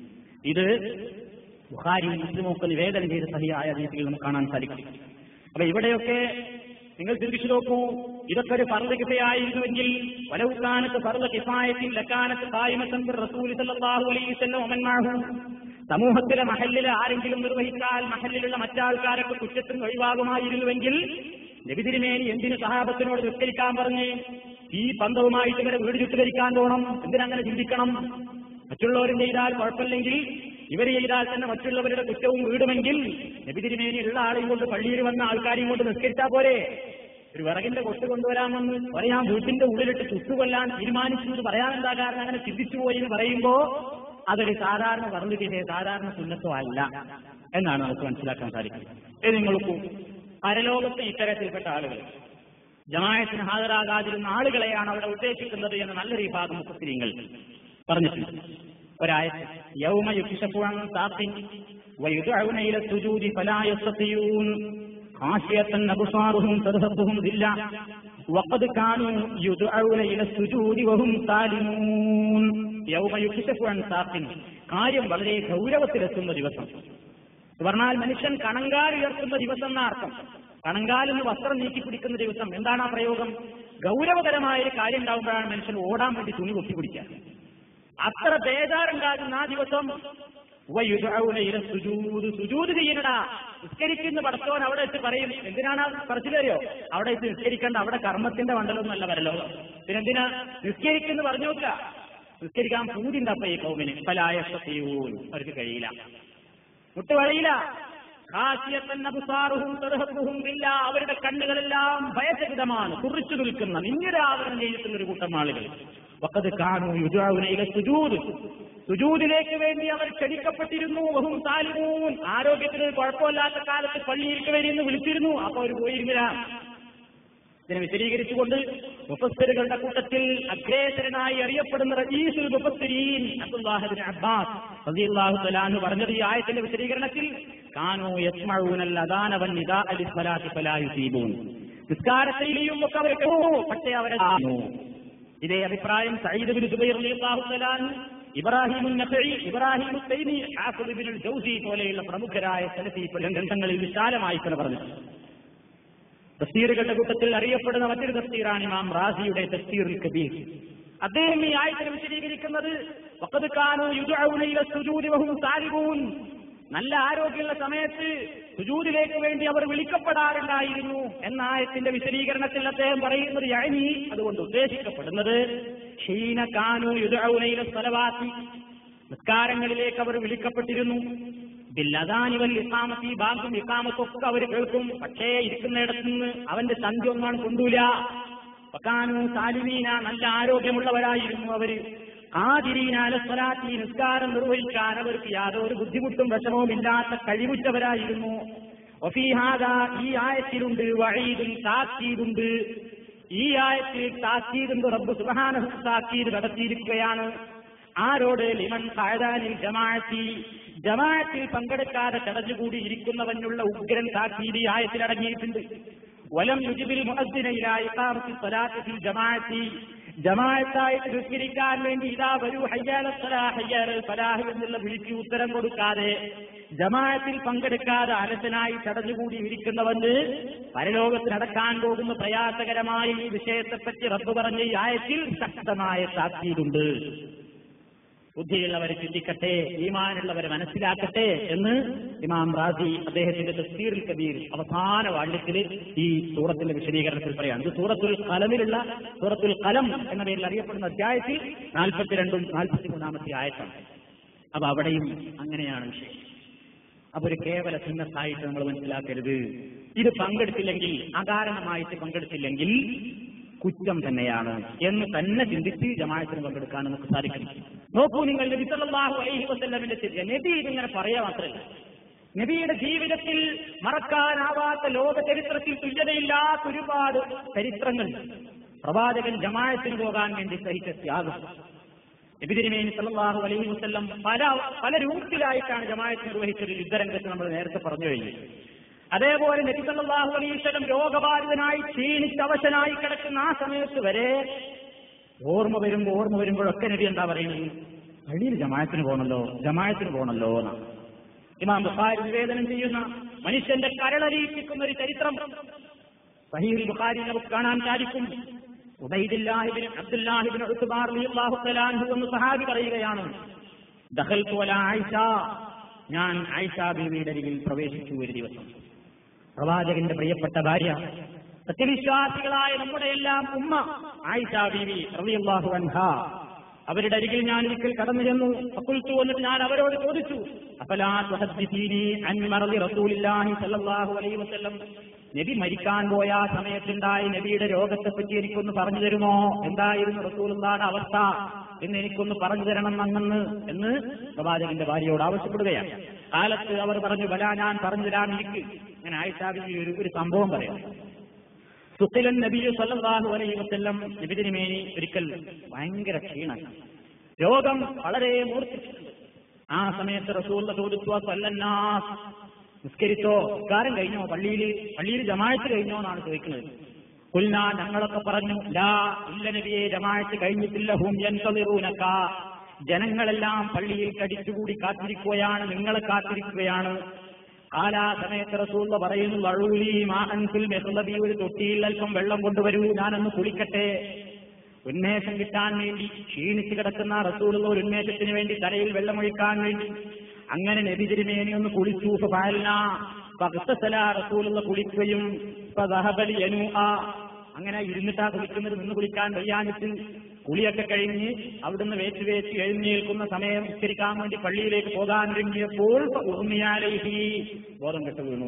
ഇത് ബുഹാരിയും മുസ്ലിമും ഒക്കെ നിവേദനം ചെയ്ത സഹിയായ രീതിയിൽ നമുക്ക് കാണാൻ സാധിക്കും അപ്പൊ ഇവിടെയൊക്കെ നിങ്ങൾ ചിന്തിച്ചു നോക്കൂ ഇതൊക്കെ ഒരു ഫർദ് കിഫയായിരുന്നുവെങ്കിൽ വലവുക്കാനത്ത് ഫർദ് കിഫായത്തിൽ ലക്കാനത്ത് കായ്മത്തം റസൂൽ സല്ലല്ലാഹു അലൈഹി വസല്ലം ഒമന്മാഹു സമൂഹത്തിലെ മഹല്ലിലെ ആരെങ്കിലും നിർവഹിച്ചാൽ മഹല്ലിലുള്ള മറ്റാൾക്കാരൊക്കെ കുറ്റത്തിന് ഒഴിവാകുമായിരുന്നുവെങ്കിൽ നബിതിരുമേനി എന്തിന് സഹാബത്തിനോട് നിസ്കരിക്കാൻ പറഞ്ഞ് ഈ പന്തവുമായിട്ട് ഇവരെ വീട് ചുറ്റുകരിക്കാൻ പോകണം എന്തിനങ്ങനെ ചിന്തിക്കണം മറ്റുള്ളവരും ചെയ്താൽ കുഴപ്പമില്ലെങ്കിൽ ഇവർ ചെയ്താൽ തന്നെ മറ്റുള്ളവരുടെ കുറ്റവും വീടുമെങ്കിൽ നബിതിരുമേനി ഉള്ള ആളെയും കൊണ്ട് പള്ളിയിൽ വന്ന ആൾക്കാരെയും കൊണ്ട് നിസ്കരിച്ചാൽ പോരെ ഒരു വിറകിന്റെ കൊട്ട് കൊണ്ടുവരാമെന്ന് പറയാൻ വീട്ടിന്റെ ഉള്ളിലിട്ട് ചുട്ടുകൊല്ലാൻ തീരുമാനിച്ചു എന്ന് പറയാൻ എന്താ കാരണം അങ്ങനെ ചിന്തിച്ചു പോയി എന്ന് പറയുമ്പോ അതൊരു സാധാരണ വർണ്ണിതിനെ സാധാരണ സുന്നത്തോ അല്ല എന്നാണ് നമുക്ക് മനസ്സിലാക്കാൻ സാധിക്കുന്നത് ഇത് നിങ്ങൾക്ക് പരലോകത്ത് ഇത്തരത്തിൽപ്പെട്ട ആളുകൾ ജമായത്തിന് ഹാജരാകാതിരുന്ന ആളുകളെയാണ് അവിടെ ഉദ്ദേശിക്കുന്നത് എന്ന് നല്ലൊരു വിഭാഗം മുഖത്തിരിങ്ങൾ പറഞ്ഞിട്ടുണ്ട് ഒരായത്ത് യൗമ യുക്ഷിഷപ്പുഴൻ സാത്തിൻ ويدعون إلى السجود فلا يستطيعون خاشية أبصارهم ترهقهم ذلة وقد كانوا يدعون إلى السجود وهم سالمون يوم يكشف عن ساق കാര്യം വളരെ ഗൗരവത്തിലെത്തുന്ന ദിവസം എന്ന് പറഞ്ഞാൽ മനുഷ്യൻ കണങ്കാൽ ഉയർത്തുന്ന ദിവസം എന്ന അർത്ഥം കണങ്കാലിൽ നിന്ന് വസ്ത്രം നീക്കി പിടിക്കുന്ന ദിവസം എന്താണ് ആ പ്രയോഗം ഗൗരവകരമായ ഒരു കാര്യം ഉണ്ടാകുമ്പോഴാണ് മനുഷ്യൻ ഓടാൻ വേണ്ടി തുണി കൊത്തിപ്പിടിക്കുക അത്ര ബേജാറുണ്ടാകുന്ന ആ ദിവസം വയുദഊന ഇല സുജൂദ് സുജൂദ് ചെയ്യണടാ നിസ്കരിക്കുന്ന പടത്തോൻ അവിടെ വെച്ച് പറയും എന്തിനാണ് പറച്ചിലറിയോ അവിടെ വെച്ച് നിസ്കരിക്കേണ്ട അവിടെ കർമ്മത്തിന്റെ മണ്ഡലമൊന്നുമല്ല വരല്ലോ പിന്നെന്തിനാ നിസ്കരിക്കുന്നു പറഞ്ഞു നോക്കുക നിസ്കരിക്കാൻ പൂതിണ്ടപ്പ ഈ കൗമിന് പലായ സത്യവും അവർക്ക് കഴിയില്ല മുട്ടുവഴയില്ല ഇല്ല അവരുടെ കണ്ണുകളെല്ലാം ഭയചകിതമാണ് കുറിച്ചു നിൽക്കുന്ന നിന്യരാവരണം ചെയ്തിട്ടുള്ള ഒരു കൂട്ടം ആളുകൾ വക്കത് കാണൂ യുജാവിനയിലെ സുജൂത് സുജൂദിലേക്ക് വേണ്ടി അവർ ക്ഷണിക്കപ്പെട്ടിരുന്നു വഹും താലിമൂൻ ആരോഗ്യത്തിന് കുഴപ്പമില്ലാത്ത കാലത്ത് പള്ളിയിലേക്ക് വരിയെന്ന് വിളിച്ചിരുന്നു അപ്പൊ അവർ പോയിരുന്നില്ല ഇതിനെ വിശദീകരിച്ചുകൊണ്ട് മുഫസ്സിറുകളുടെ കൂട്ടത്തിൽ അഗ്രേസരനായി അറിയപ്പെടുന്ന റജീസുൽ മുഫസ്സിരീൻ അബ്ദുല്ലാഹിബിൻ അബ്ബാസ് റളിയല്ലാഹു തആല എന്ന് പറഞ്ഞത് ഈ ആയത്തിന്റെ വിശദീകരണത്തിൽ കാനൂ യസ്മഊനൽ അദാന വൻ നിദാ അലി സ്വലാത്തി ഫലാ യുസീബൂൻ നിസ്കാരത്തിലെയും ഒക്കെ അവർ കേട്ടു പക്ഷേ അവരെ കാണൂ ഇതേ അഭിപ്രായം സയ്യിദ് ബിൻ സുബൈർ റളിയല്ലാഹു തആല ഇബ്രാഹിം നഖഈ ഇബ്രാഹിം തൈമി ഹാഫിദ് ബിൻ ജൗസി പോലെയുള്ള പ്രമുഖരായ സലഫി ഗ്രന്ഥങ്ങളിൽ വിശാലമായി തന്നെ പറഞ്ഞിട്ടുണ്ട് തഫ്സീറുകളുടെ കൂട്ടത്തിൽ അറിയപ്പെടുന്ന മറ്റൊരു തഫ്സീറാണ് ഇമാം റാസിയുടെ തഫ്സീറുൽ കബീർ അദ്ദേഹം ഈ ആയത്തിനെ വിശദീകരിക്കുന്നത് വഖദ് കാനൂ യുദ്ഉന ഇല സുജൂദി വഹും സാലിബൂൻ നല്ല ആരോഗ്യമുള്ള സമയത്ത് സുജൂദിലേക്ക് വേണ്ടി അവർ വിളിക്കപ്പെടാറുണ്ടായിരുന്നു എന്ന ആയത്തിന്റെ വിശദീകരണത്തിൽ അദ്ദേഹം പറയുന്നത് യഅനി അതുകൊണ്ട് ഉദ്ദേശിക്കപ്പെടുന്നത് ഷീന കാനൂ യുദ്ഉന ഇല സ്വലവാത്തി നിസ്കാരങ്ങളിലേക്ക് അവർ വിളിക്കപ്പെട്ടിരുന്നു ബില്ലദാനി വൽ ഇഖാമത്തി ബാങ്കും ഇഖാമത്തൊക്കെ അവർ കേൾക്കും പക്ഷേ ഇരിക്കുന്നിടത്ത് നിന്ന് അവന്റെ സന്ധ്യൊന്നാണ് കൊണ്ടൂല പക്കാനു സാലിമീന നല്ല ആരോഗ്യമുള്ളവരായിരുന്നു അവര് ആതിരീനാല സ്വലാത്തി നിസ്കാരം നിർവഹിക്കാൻ അവർക്ക് യാതൊരു ബുദ്ധിമുട്ടും വിഷമവും ഇല്ലാത്ത കഴിവുറ്റവരായിരുന്നു ഒഫീഹാദ ഈ ആയത്തിലുണ്ട് വഴീദും താക്കീതുണ്ട് ഈ ആയത്തിൽ താക്കീതുണ്ട് റബ്ബ് സുബഹാന താക്കീത് നടത്തിയിരിക്കുകയാണ് ആരോട് ലിമൻ സായദാനിൽ ജമാഅത്തി ജമാഅത്തിൽ പങ്കെടുക്കാതെ ചടഞ്ഞുകൂടി ഇരിക്കുന്നവനുള്ള ഉഗ്രൻ താക്കീത് ഈ ആയത്തിൽ അടങ്ങിയിട്ടുണ്ട് വലം യുജിബിൽ മുഅദ്ദിനയിലായി ഇഖാമത്തി സ്വലാത്തി ഫിൽ ജമാഅത്തി ജമാഅത്തായിട്ട് നിസ്കരിക്കാൻ വേണ്ടി ഇതാ വരൂ ഹയ്യാല സ്വലാ ഹയ്യാല ഫലാഹ് എന്നുള്ള വിളിക്ക് ഉത്തരം കൊടുക്കാതെ ജമാഅത്തിൽ പങ്കെടുക്കാതെ അലസനായി ചടഞ്ഞുകൂടി ഇരിക്കുന്നവന് പരലോകത്ത് നടക്കാൻ പോകുന്ന പ്രയാസകരമായ ഈ വിഷയത്തെപ്പറ്റി റബ്ബ് പറഞ്ഞ ഈ ആയത്തിൽ ശക്തമായ താക്കീതുണ്ട് ബുദ്ധിയുള്ളവർ ചിന്തിക്കട്ടെ ഈമാനുള്ളവർ മനസ്സിലാക്കട്ടെ എന്ന് ഇമാം റാസി അദ്ദേഹത്തിന്റെ തസ്തീറിൽ കബീർ അവസാന വാള്യത്തിൽ ഈ സൂറത്തിന്റെ വിശദീകരണത്തിൽ പറയാണ് ഇത് സൂറത്തുൽ കലമിലുള്ള സൂറത്തുൽ കലം എന്ന പേരിൽ അറിയപ്പെടുന്ന അധ്യായത്തിൽ നാൽപ്പത്തിരണ്ടും നാൽപ്പത്തിമൂന്നാമത്തെ ആയത്താണ് അപ്പൊ അവിടെയും അങ്ങനെയാണ് വിഷയം അപ്പൊ ഒരു കേവല സുന്നത്തായിട്ട് നമ്മൾ മനസ്സിലാക്കരുത് ഇത് പങ്കെടുത്തില്ലെങ്കിൽ അകാരണമായിട്ട് പങ്കെടുത്തില്ലെങ്കിൽ കുറ്റം തന്നെയാണ് എന്ന് തന്നെ ചിന്തിച്ച് ജമാഅത്തിന് പങ്കെടുക്കാൻ നമുക്ക് സാധിക്കും നോക്കൂ നിങ്ങൾ നബി സല്ലല്ലാഹു അലൈഹി വസല്ലമിന്റെ ചര്യ നബി ഇതിങ്ങനെ പറയാ മാത്രമല്ല നബിയുടെ ജീവിതത്തിൽ മറക്കാനാവാത്ത ലോക ചരിത്രത്തിൽ തുല്യതയില്ലാത്ത ഒരുപാട് ചരിത്രങ്ങൾ പ്രവാചകൻ ജമാഅത്തിന് പോകാൻ വേണ്ടി സഹിച്ച ത്യാഗം നബിതിരിമേനി സല്ലല്ലാഹു അലൈഹി വസല്ലം പല പല രൂപത്തിലായിട്ടാണ് ജമാഅത്ത് നിർവഹിച്ചത് യുദ്ധരംഗത്ത് നമ്മൾ നേരത്തെ പറഞ്ഞു കഴിഞ്ഞു അതേപോലെ നബി സല്ലല്ലാഹു അലൈഹി വസല്ലം രോഗബാധിതനായി ക്ഷീണിച്ച് അവശനായി കിടക്കുന്ന ആ സമയത്ത് വരെ ഓർമ്മ വരുമ്പോ ഓർമ്മ വരുമ്പോഴൊക്കെ നബി എന്താ പറയുന്നത് പള്ളിയിൽ ജമാഅത്തിന് പോകണല്ലോ ജമാഅത്തിന് പോകണല്ലോ എന്നാണ് ഇമാം ബുഖാരി നിവേദനം ചെയ്യുന്ന മനുഷ്യന്റെ കരളരിയിപ്പിക്കുന്ന ഒരു ചരിത്രം സഹീൽ ബുഖാരി നമുക്ക് കാണാൻ സാധിക്കും ഉബൈദില്ലാഹിബിൻ അബ്ദുല്ലാഹിബിൻ ഉസ്മാർ റളിയല്ലാഹു തആല അൻഹു എന്ന് സഹാബി പറയുകയാണ് ദഖൽതു അലാ ആയിഷ ഞാൻ ആയിഷ ബീവിയുടെ അരികിൽ പ്രവേശിച്ചു ഒരു ദിവസം പ്രവാചകന്റെ പ്രിയപ്പെട്ട ഭാര്യ സത്യവിശ്വാസികളായ നമ്മുടെ എല്ലാം ഉമ്മ ആയിഷ ബീവി റളിയല്ലാഹു അൻഹ അവരുടെ അരികിൽ ഞാൻ ഒരിക്കൽ കടന്നു ചെന്നു അക്കുൽത്തു എന്നിട്ട് ഞാൻ അവരോട് ചോദിച്ചു അഫലാ തുഹദ്ദിസീനി അൻ മറളി റസൂലില്ലാഹി സല്ലല്ലാഹു അലൈഹി വസല്ലം നബി മരിക്കാൻ പോയ ആ സമയത്തുണ്ടായ നബിയുടെ രോഗത്തെപ്പറ്റി എനിക്കൊന്ന് പറഞ്ഞു തരുമോ എന്തായിരുന്നു റസൂലുള്ളാടെ അവസ്ഥ എന്ന് എനിക്കൊന്ന് പറഞ്ഞു തരണം അങ്ങന്ന് എന്ന് പ്രവാചകന്റെ ഭാര്യയോട് ആവശ്യപ്പെടുകയാണ് കാലത്ത് അവർ പറഞ്ഞു ബല ഞാൻ പറഞ്ഞു തരാം എനിക്ക് അങ്ങനെ ആയിഷാബിന് ഒരു ഒരു സംഭവം പറയാം സുഖിലൻ നബി സല്ലല്ലാഹു അലൈഹി വസല്ലം നബി തിരുമേനി ഒരിക്കൽ ഭയങ്കര ക്ഷീണം രോഗം വളരെ മൂർച്ഛിച്ചിട്ടുണ്ട് ആ സമയത്ത് റസൂൽ ചോദിച്ചു സല്ലന്നാസ് നിസ്കരിച്ചോ നിസ്കാരം കഴിഞ്ഞോ പള്ളിയിൽ പള്ളിയിൽ ജമായത്ത് കഴിഞ്ഞോ എന്നാണ് ചോദിക്കുന്നത് കുൽന ഞങ്ങളൊക്കെ പറഞ്ഞു ലാ ഇല്ല നബിയെ ജമായത്ത് കഴിഞ്ഞിട്ടില്ല ഹും യൻതളിറൂനക ജനങ്ങളെല്ലാം പള്ളിയിൽ കടിച്ചുകൂടി കാത്തിരിക്കുകയാണ് നിങ്ങളെ കാത്തിരിക്കുകയാണ് കാലാ സമയത്ത് റസൂള്ള പറയുന്നു വഴൂലി മാഹൻസിൽ മെഹ്ലബി ഒരു തൊട്ടിയിൽ അല്പം വെള്ളം കൊണ്ടുവരൂ ഞാനൊന്ന് കുളിക്കട്ടെ ഉന്മേഷം കിട്ടാൻ വേണ്ടി ക്ഷീണിച്ച് കിടക്കുന്ന റസൂലുള്ള ഒരു ഉന്മേഷത്തിന് വേണ്ടി തലയിൽ വെള്ളമൊഴിക്കാൻ വേണ്ടി അങ്ങനെ നബി തിരുമേനി ഒന്ന് കുളിച്ചു ഫാൽന പകത്തസല റസൂലുള്ള കുളിക്കുകയും ഫദഹബലി യനൂഅ. അങ്ങനെ ഇരുന്നിട്ടാ കുളിക്കുന്നത് നിന്ന് കുളിക്കാൻ വയ്യാഞ്ഞിട്ട് കുളിയൊക്കെ കഴിഞ്ഞ് അവിടുന്ന് വേച്ച് വേച്ച് എഴുന്നേൽക്കുന്ന സമയം ഉച്ചരിക്കാൻ വേണ്ടി പള്ളിയിലേക്ക് പോകാൻ ഒരുങ്ങിയപ്പോൾ ഉർമിയാലേഹി ബോധം കെട്ട് വീണു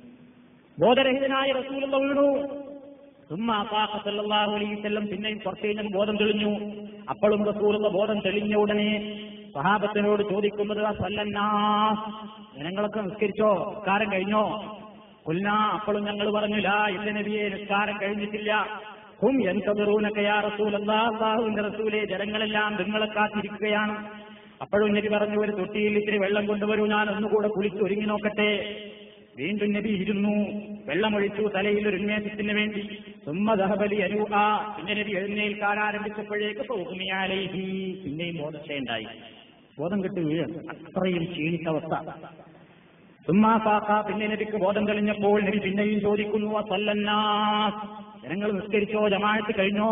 ബോധരഹിതനായ റസൂലുള്ള വീണു സുമ്മാ സല്ലല്ലാഹു അലൈഹി വസല്ലം പിന്നെയും കുറച്ച് കഴിഞ്ഞ് ബോധം തെളിഞ്ഞു അപ്പോഴും റസൂലുള്ള ബോധം തെളിഞ്ഞ ഉടനെ സഹാബത്തിനോട് ചോദിക്കുന്നത് സല്ലന്നാ ജനങ്ങളൊക്കെ നിസ്കരിച്ചോ നിസ്കാരം കഴിഞ്ഞോ കൊല്ല അപ്പോഴും ഞങ്ങൾ പറഞ്ഞു ലാ ഇല്ല നബിയെ നിസ്കാരം കഴിഞ്ഞിട്ടില്ല ഹും എന്തറൂനൊക്കെ യാ റസൂൽ അള്ളാഹുവിന്റെ റസൂലെ ജനങ്ങളെല്ലാം നിങ്ങളെ കാത്തിരിക്കുകയാണ് അപ്പോഴും നബി പറഞ്ഞു ഒരു തൊട്ടിയിൽ ഇത്തിരി വെള്ളം കൊണ്ടുവരൂ ഞാൻ ഒന്നുകൂടെ കുളിച്ച് ഒരുങ്ങി നോക്കട്ടെ വീണ്ടും നബി ഇരുന്നു വെള്ളമൊഴിച്ചു തലയിൽ ഒരു ഉന്മേഷത്തിന് വേണ്ടി സുമ്മദഹബലി അരൂഹ പിന്നെ നബി എഴുന്നേൽക്കാൻ ആരംഭിച്ചപ്പോഴേക്ക് സൗഹ്മിയാലേഹി പിന്നെയും ബോധക്ഷയുണ്ടായി ബോധം കെട്ട് വീഴാണ് അത്രയും ക്ഷീണിച്ച അവസ്ഥ സുമ്മാഫാക്ക പിന്നെ നബിക്ക് ബോധം തെളിഞ്ഞപ്പോൾ നബി പിന്നെയും ചോദിക്കുന്നു സല്ലന്നാസ് ജനങ്ങൾ നിസ്കരിച്ചോ ജമാഅത്ത് കഴിഞ്ഞോ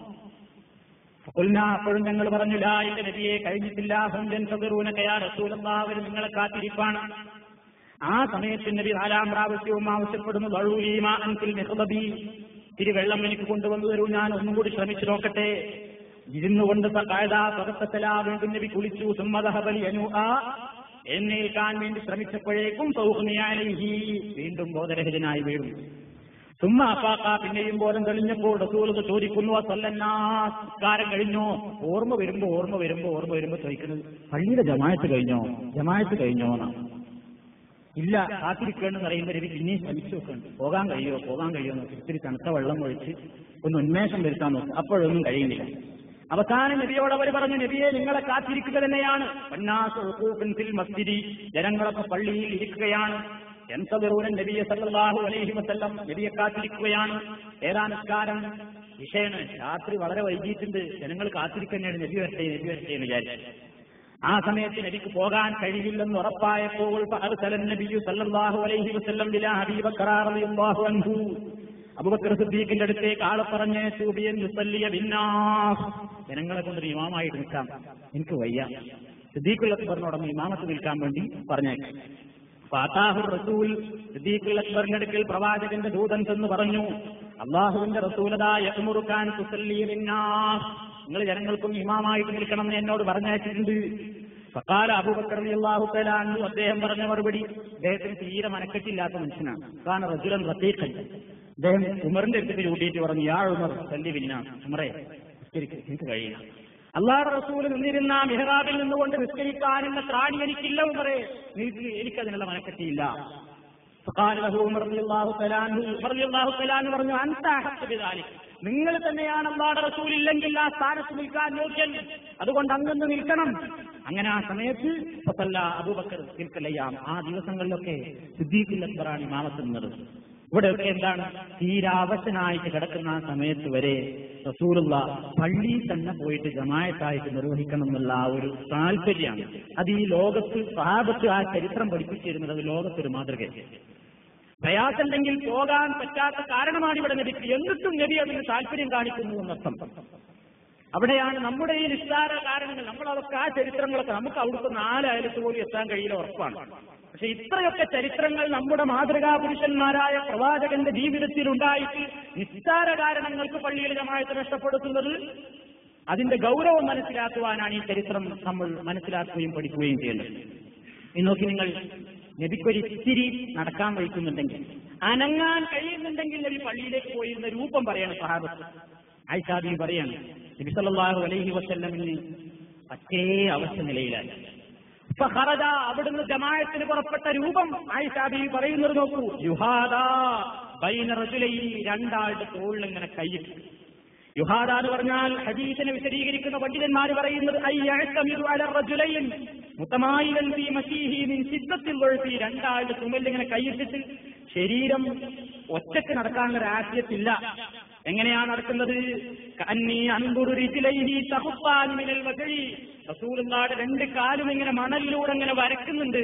കൊല്ല അപ്പോഴും ഞങ്ങൾ പറഞ്ഞു ലാ ഇല്ല നബിയെ കഴിഞ്ഞിട്ടില്ല ഹുഞ്ചൻ സദറൂനക്കയാ റസൂലല്ലാഹ് നിങ്ങളെ കാത്തിരിപ്പാണ് ആ സമയത്ത് നബി നാലാം പ്രാവശ്യവും ആവശ്യപ്പെടുന്നു വഴൂലീമാ അൻകിൽ മെഹബി ഇത്തിരി വെള്ളം എനിക്ക് കൊണ്ടുവന്നു തരൂ ഞാൻ ഒന്നും കൂടി ശ്രമിച്ചു നോക്കട്ടെ ഇരുന്നു കൊണ്ട് പകത്തല വീണ്ടും നബി കുളിച്ചു സുമ്മദഹബലി അനു ആ എന്നേൽക്കാൻ വേണ്ടി ശ്രമിച്ചപ്പോഴേക്കും സൗഹ്മിയാലി വീണ്ടും ബോധരഹിതനായി വീണു സുമ്മ അപ്പാക്ക പിന്നെയും ബോധം തെളിഞ്ഞപ്പോൾ റസൂലത് ചോദിക്കുന്നു സല്ലന്നാസ്കാരം കഴിഞ്ഞോ ഓർമ്മ വരുമ്പോ ഓർമ്മ വരുമ്പോ ഓർമ്മ വരുമ്പോ ചോദിക്കുന്നത് പള്ളിയുടെ ജമായത്ത് കഴിഞ്ഞോ ജമായത്ത് കഴിഞ്ഞോ എന്നാണ് ഇല്ല കാത്തിരിക്കേണ്ടെന്ന് പറയുമ്പോൾ രവി പിന്നെയും ശ്രമിച്ചു നോക്കുന്നുണ്ട് പോകാൻ കഴിയോ പോകാൻ കഴിയോ എന്ന് ഇത്തിരി തണുത്ത വെള്ളം ഒഴിച്ച് ഒന്ന് ഉന്മേഷം വരുത്താൻ നോക്കും അപ്പോഴൊന്നും കഴിയുന്നില്ല അവസാനം നബിയോട് അവർ പറഞ്ഞു നബിയെ നിങ്ങളെ കാത്തിരിക്കുക തന്നെയാണ് പന്നാസുൽ മസ്ജിദി ജനങ്ങളൊക്കെ പള്ളിയിൽ ഇരിക്കുകയാണ് എന്തവറൂരൻ നബിയെ സല്ലല്ലാഹു അലൈഹി വസല്ലം നബിയെ കാത്തിരിക്കുകയാണ് ഏതാ നിസ്കാരം വിഷയാണ് രാത്രി വളരെ വൈകിയിട്ടുണ്ട് ജനങ്ങൾ കാത്തിരിക്കുന്നതാണ് നബി വരട്ടെ നബി വരട്ടെ എന്ന് വിചാരിച്ചു ആ സമയത്ത് നബിക്ക് പോകാൻ കഴിയില്ലെന്ന് ഉറപ്പായപ്പോൾ ഫഅർസലൻ നബിയ്യു സല്ലല്ലാഹു അലൈഹി വസല്ലം ഇലാ അബീ ബക്കർ റളിയല്ലാഹു അൻഹു അബൂബക്കർ സിദ്ദീഖിന്റെ അടുത്തേക്ക് ആളെ പറഞ്ഞ് സൂബിയൻ യുസല്ലിയ ബിന്നാസ് ജനങ്ങളെ കൊണ്ട് ഇമാമായിട്ട് നിൽക്കാം എനിക്ക് വയ്യ സിദ്ദീഖുൽ അക്ബറിനോടൊന്ന് ഇമാമത്ത് നിൽക്കാൻ വേണ്ടി പറഞ്ഞേക്കാം ഫാത്താഹുർ റസൂൽ സിദ്ദീഖുൽ അക്ബറിന്റെ അടുക്കൽ പ്രവാചകന്റെ ദൂതൻ ചെന്ന് പറഞ്ഞു അള്ളാഹുവിന്റെ റസൂലതായ യഅ്മുറുക്കാൻ തുസല്ലിയ ബിന്നാസ് നിങ്ങൾ ജനങ്ങൾക്കും ഇമാമായിട്ട് നിൽക്കണം എന്ന് എന്നോട് പറഞ്ഞയച്ചിട്ടുണ്ട് ഫക്കാല അബൂബക്കർ അള്ളാഹു തലാന്നു അദ്ദേഹം പറഞ്ഞ മറുപടി അദ്ദേഹത്തിന് തീരെ മനക്കെട്ടില്ലാത്ത മനുഷ്യനാണ് കാരണം റജുലൻ റത്തീഖൻ അദ്ദേഹം ഉമറിന്റെ അടുത്തേക്ക് ചൂണ്ടിയിട്ട് പറഞ്ഞു യാ ഉമർ തല്ലി പിന്നാ ഉമറെ നിസ്കരിക്ക്, എനിക്ക് കഴിയില്ല അള്ളാഹ് റസൂൽ നിന്നിരുന്ന മെഹ്റാബിൽ നിന്നുകൊണ്ട് നിസ്കരിക്കാനുള്ള ത്രാണി എനിക്കില്ല ഉമറെ എനിക്ക് എനിക്കതിനുള്ള മനക്കെട്ടിയില്ല فقال له عمر رضي الله تعالى عنه عمر رضي الله تعالى عنه പറഞ്ഞു അൻത അഹഖ് ബിദാലിക് നിങ്ങൾ തന്നെയാണ് അള്ളാഹുടെ റസൂൽ ഇല്ലെങ്കിൽ ആ സ്ഥാനത്ത് നിൽക്കാൻ യോഗ്യൻ അതുകൊണ്ട് അങ്ങന്ന് നിൽക്കണം അങ്ങനെ ആ സമയത്ത് ഫസല്ല അബൂബക്കർ നിൽക്കലയ്യാം ആ ദിവസങ്ങളിലൊക്കെ സിദ്ദീഖുൽ അക്ബറാണ് ഇമാമത്ത് നിന്നത് ഇവിടെയൊക്കെ എന്താണ് തീരാവശനായിട്ട് കിടക്കുന്ന ആ സമയത്ത് വരെ റസൂലുള്ള പള്ളിയിൽ തന്നെ പോയിട്ട് ജമായത്തായിട്ട് നിർവഹിക്കണം എന്നുള്ള ആ ഒരു താല്പര്യമാണ് അത് ഈ ലോകത്ത് സഹാബത്ത് ആ ചരിത്രം പഠിപ്പിച്ചിരുന്നത് അത് ലോകത്തൊരു മാതൃകയാണ് പ്രയാസമുണ്ടെങ്കിൽ പോകാൻ പറ്റാത്ത കാരണമാണ് ഇവിടെ നബിക്ക് എന്നിട്ടും നബി അതിന് താല്പര്യം കാണിക്കുന്നു എന്നർത്ഥം അവിടെയാണ് നമ്മുടെ ഈ നിസ്സാര കാരണങ്ങൾ നമ്മളതൊക്കെ ആ ചരിത്രങ്ങളൊക്കെ നമുക്ക് അവിടുത്തെ നാല് അയലത്ത് പോലും എത്താൻ കഴിയില്ല ഉറപ്പാണ് പക്ഷെ ഇത്രയൊക്കെ ചരിത്രങ്ങൾ നമ്മുടെ മാതൃകാ പുരുഷന്മാരായ പ്രവാചകന്റെ ജീവിതത്തിൽ ഉണ്ടായിട്ട് നിസ്സാര കാരണങ്ങൾക്ക് പള്ളിയിൽ ജമായത്ത് നഷ്ടപ്പെടുത്തുന്നത് അതിന്റെ ഗൗരവം മനസ്സിലാക്കുവാനാണ് ഈ ചരിത്രം നമ്മൾ മനസ്സിലാക്കുകയും പഠിക്കുകയും ചെയ്യുന്നത് ഇന്ന് നോക്കി നിങ്ങൾ നബിക്കൊരു ഇത്തിരി നടക്കാൻ വഹിക്കുന്നുണ്ടെങ്കിൽ അനങ്ങാൻ കഴിയുന്നുണ്ടെങ്കിൽ നബി പള്ളിയിലേക്ക് പോയിരുന്ന രൂപം പറയാണ് സഹാബത്ത് ആയിഷാബി പറയാണ് നബി സല്ലല്ലാഹു അലൈഹി വസല്ലമിന് പറ്റേ അവസ്ഥ നിലയിലായി ഫഖറജ അവിടുന്ന് ജമാഅത്തിന് പുറപ്പെട്ട രൂപം ആയിഷാബി പറയുന്നത് നോക്കൂ യുഹാദാ ബൈന റജുലൈനി രണ്ടാളുടെ തോളിൽ ഇങ്ങനെ കൈയിട്ടു യുഹാദ എന്ന് പറഞ്ഞാൽ ഹദീസിനെ വിശദീകരിക്കുന്ന പണ്ഡിതന്മാർ പറയുന്നത് ഐ യഅ്തമിദു അല റജുലൈൻ മുതമായിലൻ ഫീ മസീഹി മിൻ സിദ്ദത്തിൽ വഴുത്തി രണ്ടാളുടെ തുമ്മലിൽ ഇങ്ങനെ കൈയിട്ടിട്ട് ശരീരം ഒറ്റക്ക് നടക്കാനുള്ള ഒരു ആശയത്തില്ല എങ്ങനെയാണ് നടക്കുന്നത് കന്നി അൻപുറു രിജിലൈഹി തഹുത്താൻ മിനൽ വജഴി റസൂലുള്ളാഹിയുടെ രണ്ട് കാലും ഇങ്ങനെ മണലിലൂടെ ഇങ്ങനെ വരക്കുന്നുണ്ട്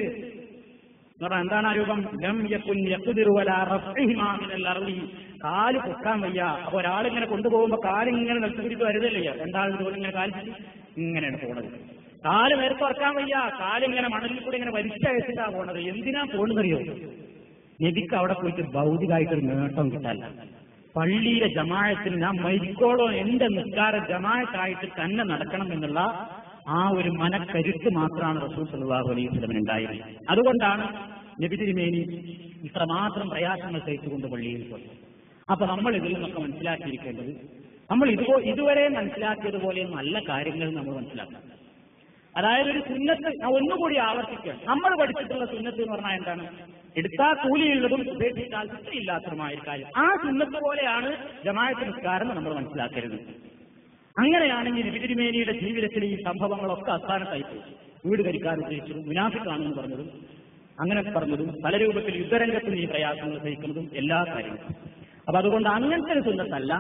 എന്ന് പറഞ്ഞാൽ എന്താണ് ആ രൂപം ലം യകുൻ യഖ്ദിറു വലാ റഫ്ഇഹിമാ മിനൽ അർളി കാല് പൊക്കാൻ വയ്യ അപ്പൊ ഒരാളിങ്ങനെ കൊണ്ടുപോകുമ്പോ കാലിങ്ങനെ നിലത്ത് പിടിച്ച് വരുതല്ലേ രണ്ടാളും ഇതുപോലെ ഇങ്ങനെ കാല് പിടിച്ച് ഇങ്ങനെയാണ് പോണത് കാല് നേരത്തെ ഉറക്കാൻ വയ്യ കാലിങ്ങനെ മണലിൽ കൂടെ ഇങ്ങനെ വലിച്ചയച്ചിട്ടാ പോണത് എന്തിനാ പോണെന്നറിയോ നബിക്ക് അവിടെ പോയിട്ട് ഭൗതികമായിട്ടൊരു നേട്ടം കിട്ടാല്ല പള്ളിയിലെ ജമാഴത്തിന് ഞാൻ മരിക്കോളോ എന്റെ നിസ്കാര ജമാഴത്തായിട്ട് തന്നെ നടക്കണം എന്നുള്ള ആ ഒരു മനക്കരുത്ത് മാത്രമാണ് റസൂൽ സല്ലല്ലാഹു അലൈഹി വസല്ലമിന് ഉണ്ടായിരുന്നത് അതുകൊണ്ടാണ് നബി തിരുമേനി ഇത്രമാത്രം പ്രയാസങ്ങൾ സഹിച്ചുകൊണ്ട് പള്ളിയിൽ പോയി അപ്പൊ നമ്മൾ ഇതിൽ നിന്നൊക്കെ മനസ്സിലാക്കിയിരിക്കേണ്ടത് നമ്മൾ ഇതുപോ ഇതുവരെ മനസ്സിലാക്കിയതുപോലെ നല്ല കാര്യങ്ങൾ നമ്മൾ മനസ്സിലാക്കണം അതായത് ഒരു സുന്നത്ത് ഞാൻ ഒന്നുകൂടി ആവർത്തിക്കുക നമ്മൾ പഠിച്ചിട്ടുള്ള സുന്നത്ത് എന്ന് പറഞ്ഞാൽ എന്താണ് എടുത്താൽ കൂലിയുള്ളതും ഉപേക്ഷിച്ചാൽ ഇല്ലാത്തതുമായ ഒരു കാര്യം ആ സുന്നത്ത് പോലെയാണ് ജമാഅത്ത് നിസ്കാരം നമ്മൾ മനസ്സിലാക്കരുത് അങ്ങനെയാണെങ്കിൽ വിതിരിമേനിയുടെ ജീവിതത്തിൽ ഈ സംഭവങ്ങളൊക്കെ അസ്ഥാനത്തായി പോയി വീട് കരിക്കാൻ ഉദ്ദേശിച്ചതും മുനാഫിക്കാണെന്ന് പറഞ്ഞതും അങ്ങനെ പറഞ്ഞതും പല രൂപത്തിൽ യുദ്ധരംഗത്ത് ഈ പ്രയാസങ്ങൾ സഹിക്കുന്നതും എല്ലാ കാര്യങ്ങളും അപ്പൊ അതുകൊണ്ട് അങ്ങനത്തെ ഒരു സുന്നത്തല്ല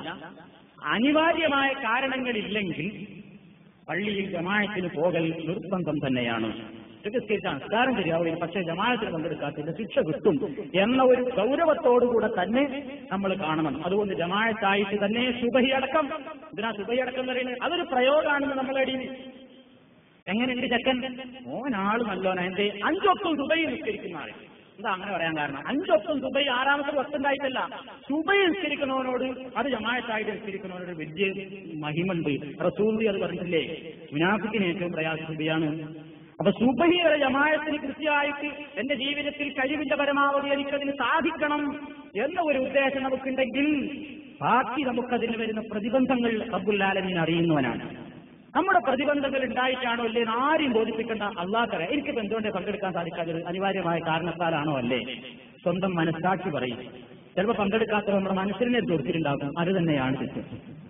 അനിവാര്യമായ കാരണങ്ങളില്ലെങ്കിൽ പള്ളിയിൽ ജമാഅത്തിന് പോകൽ നിർബന്ധം തന്നെയാണ് നിസ്കരിച്ച നിസ്കാരം ശരിയാവുകയും പക്ഷേ ജമാഅത്തിൽ പങ്കെടുക്കാത്തതിന്റെ ശിക്ഷ കിട്ടും എന്ന ഒരു ഗൗരവത്തോടുകൂടെ തന്നെ നമ്മൾ കാണണം അതുകൊണ്ട് ജമാഅത്തായിട്ട് തന്നെ സുബഹി അടക്കം ഇതിനാ സുബഹി അടക്കം എന്ന് പറയുന്നത് അതൊരു പ്രയോഗമാണെന്ന് നമ്മളെ ഇടയിൽ എങ്ങനെയുണ്ട് ചെക്കൻ ഓനാള് നല്ലോന എന്റെ അഞ്ചൊട്ടും സുബൈ നിസ്കരിക്കുന്ന ആള് എന്താ അങ്ങനെ പറയാൻ കാരണം അഞ്ചൊട്ടും സുബൈ ആറാമത്തെ വസ്തുണ്ടായിട്ടല്ല സുബൈ നിസ്കരിക്കുന്നവനോട് അത് ജമായത്തായിട്ട് നിസ്കരിക്കുന്നവനോട് വലിയ മഹിമുണ്ട് റസൂലി അത് പറഞ്ഞില്ലേ മുനാഫിക്കിന് ഏറ്റവും പ്രയാസം സുബിയാണ് അപ്പൊ സുബഹിയുടെ ജമായത്തിന് കൃത്യമായിട്ട് എന്റെ ജീവിതത്തിൽ കഴിവിന്റെ പരമാവധി എനിക്കതിന് സാധിക്കണം എന്ന ഒരു ഉദ്ദേശം നമുക്കുണ്ടെങ്കിൽ ബാക്കി നമുക്കതിന് വരുന്ന പ്രതിബന്ധങ്ങൾ അബ്ദുല്ലാലമീൻ അറിയുന്നവനാണ് നമ്മുടെ പ്രതിബന്ധങ്ങൾ ഉണ്ടായിട്ടാണോ അല്ലേ എന്ന് ആരെയും ബോധിപ്പിക്കേണ്ട അള്ളാഹ്ക്കറിയാം എനിക്കിപ്പോ എന്തുകൊണ്ട് പങ്കെടുക്കാൻ സാധിക്കാത്തത് അനിവാര്യമായ കാരണത്താലാണോ അല്ലേ സ്വന്തം മനസ്സാക്ഷി പറയും ചിലപ്പോൾ പങ്കെടുക്കാത്തത് നമ്മുടെ മനസ്സിനെ തീർത്തിട്ടുണ്ടാകും അത് തന്നെയാണ് തെറ്റ്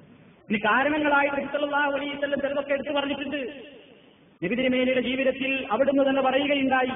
ഇനി കാരണങ്ങളായി തിരുത്തലുള്ള വലിയ ചിലതൊക്കെ എടുത്തു പറഞ്ഞിട്ടുണ്ട് നിബിതിരിമേനിയുടെ ജീവിതത്തിൽ അവിടുന്ന് തന്നെ പറയുകയുണ്ടായി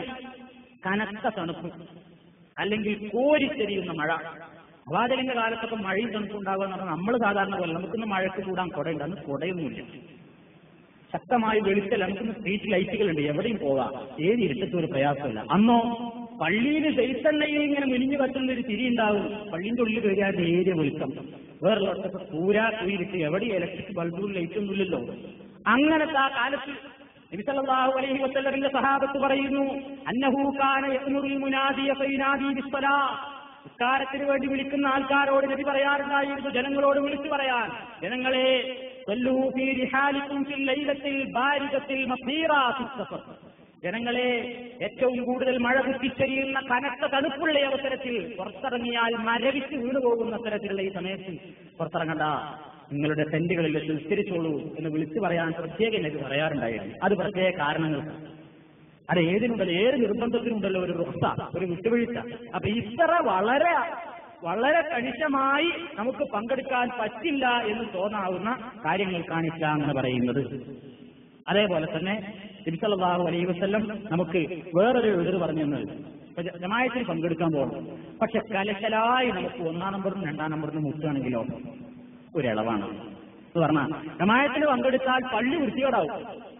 കനത്ത തണുപ്പ് അല്ലെങ്കിൽ കോരിത്തെരിയുന്ന മഴ അവാചകന്റെ കാലത്തൊക്കെ മഴയും തണുപ്പുണ്ടാകുക എന്ന് പറഞ്ഞാൽ നമ്മൾ സാധാരണ പോലെ നമുക്കൊന്ന് മഴയ്ക്ക് കൂടാൻ കുടയുണ്ട് അന്ന് കുടയൊന്നുമില്ല ശക്തമായി വെളിച്ചൽ നമുക്ക് സ്ട്രീറ്റ് ലൈറ്റുകളുണ്ട് എവിടെയും പോകാം ഏത് ഇരുട്ടത്തും ഒരു പ്രയാസമില്ല അന്നോ പള്ളിയിൽ വെളിച്ചെണ്ണയിൽ ഇങ്ങനെ മുനിഞ്ഞു കത്തുന്ന ഒരു തിരി ഉണ്ടാവും പള്ളിന്റെ ഉള്ളിൽ കയറിയാൽ നേരിയ വെളിച്ചം വേറുള്ളവർക്ക് പൂരാ കുയിരിട്ട് എവിടെ ഇലക്ട്രിക് ബൾബും ലൈറ്റൊന്നും ഇല്ലല്ലോ അങ്ങനത്തെ ആ കാലത്ത് നബിസല്ലല്ലാഹു അലൈഹി വസല്ലമിന്റെ സഹാബത്ത് പറയുന്നു അന്നഹു കാന യഅ്മുറുൽ മുനാദിയ ഫൈനാദി ബിസ്സലാ നിസ്കാരത്തിന് വേണ്ടി വിളിക്കുന്ന ആൾക്കാരോട് നബി പറയാറുണ്ടായിരുന്നു ജനങ്ങളോട് വിളിച്ചു പറയാൻ ജനങ്ങളെ സല്ലൂ ഫീ റിഹാലിക്കും ഫിൽ ലൈലത്തിൽ ബാരിദത്തിൽ മസീറാ ഫിസ്സഫർ ജനങ്ങളെ ഏറ്റവും കൂടുതൽ മഴ കുത്തിച്ചെരിയുന്ന കനത്ത തണുപ്പുള്ള ഈ അവസരത്തിൽ പുറത്തിറങ്ങിയാൽ മരവിച്ച് വീണുപോകുന്ന തരത്തിലുള്ള ഈ സമയത്ത് പുറത്തിറങ്ങണ്ട നിങ്ങളുടെ ടെന്റുകളിൽ വെച്ച് നിസ്കരിച്ചോളൂ എന്ന് വിളിച്ചു പറയാൻ പ്രത്യേകം എനിക്ക് പറയാറുണ്ടായിരുന്നു അത് പ്രത്യേക കാരണങ്ങൾ അത് ഏതിനുണ്ടല്ലോ ഏത് നിർബന്ധത്തിനുണ്ടല്ലോ ഒരു റുക്സ ഒരു വിട്ടുവീഴ്ച അപ്പൊ ഇത്ര വളരെ വളരെ കണിശമായി നമുക്ക് പങ്കെടുക്കാൻ പറ്റില്ല എന്ന് തോന്നാവുന്ന കാര്യങ്ങൾക്കാണ് ഇസ്ലാം എന്ന് പറയുന്നത് അതേപോലെ തന്നെ നബിസല്ലാഹു അലൈഹി വസ്ല്ലം നമുക്ക് വേറൊരു എതിർ പറഞ്ഞു തന്നത് ഇപ്പൊ ജ- ജമായത്തിൽ പങ്കെടുക്കാൻ പോകണം പക്ഷെ കലശലായി നമുക്ക് ഒന്നാം നമ്പറിനും രണ്ടാം നമ്പറിനും മുട്ടുകയാണെങ്കിലോ ഒരു ഇളവാണ് എന്ന് പറഞ്ഞാൽ ജമായത്തിൽ പങ്കെടുത്താൽ പള്ളി വൃത്തിയോടാവും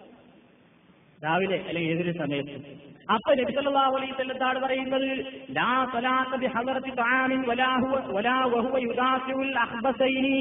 രാവിലെ അല്ലെങ്കിൽ ഏതൊരു സമയത്ത് അപ്പൊ നബിസല്ലാഹു അലൈഹി വസല്ലത്താണ് പറയുന്നത് ലാ സലാത്ത ബി ഹദറത്തി തആമിൻ വലാ ഹുവ വലാ വഹുവ യുദാഫിഉൽ അഖ്ബസൈനി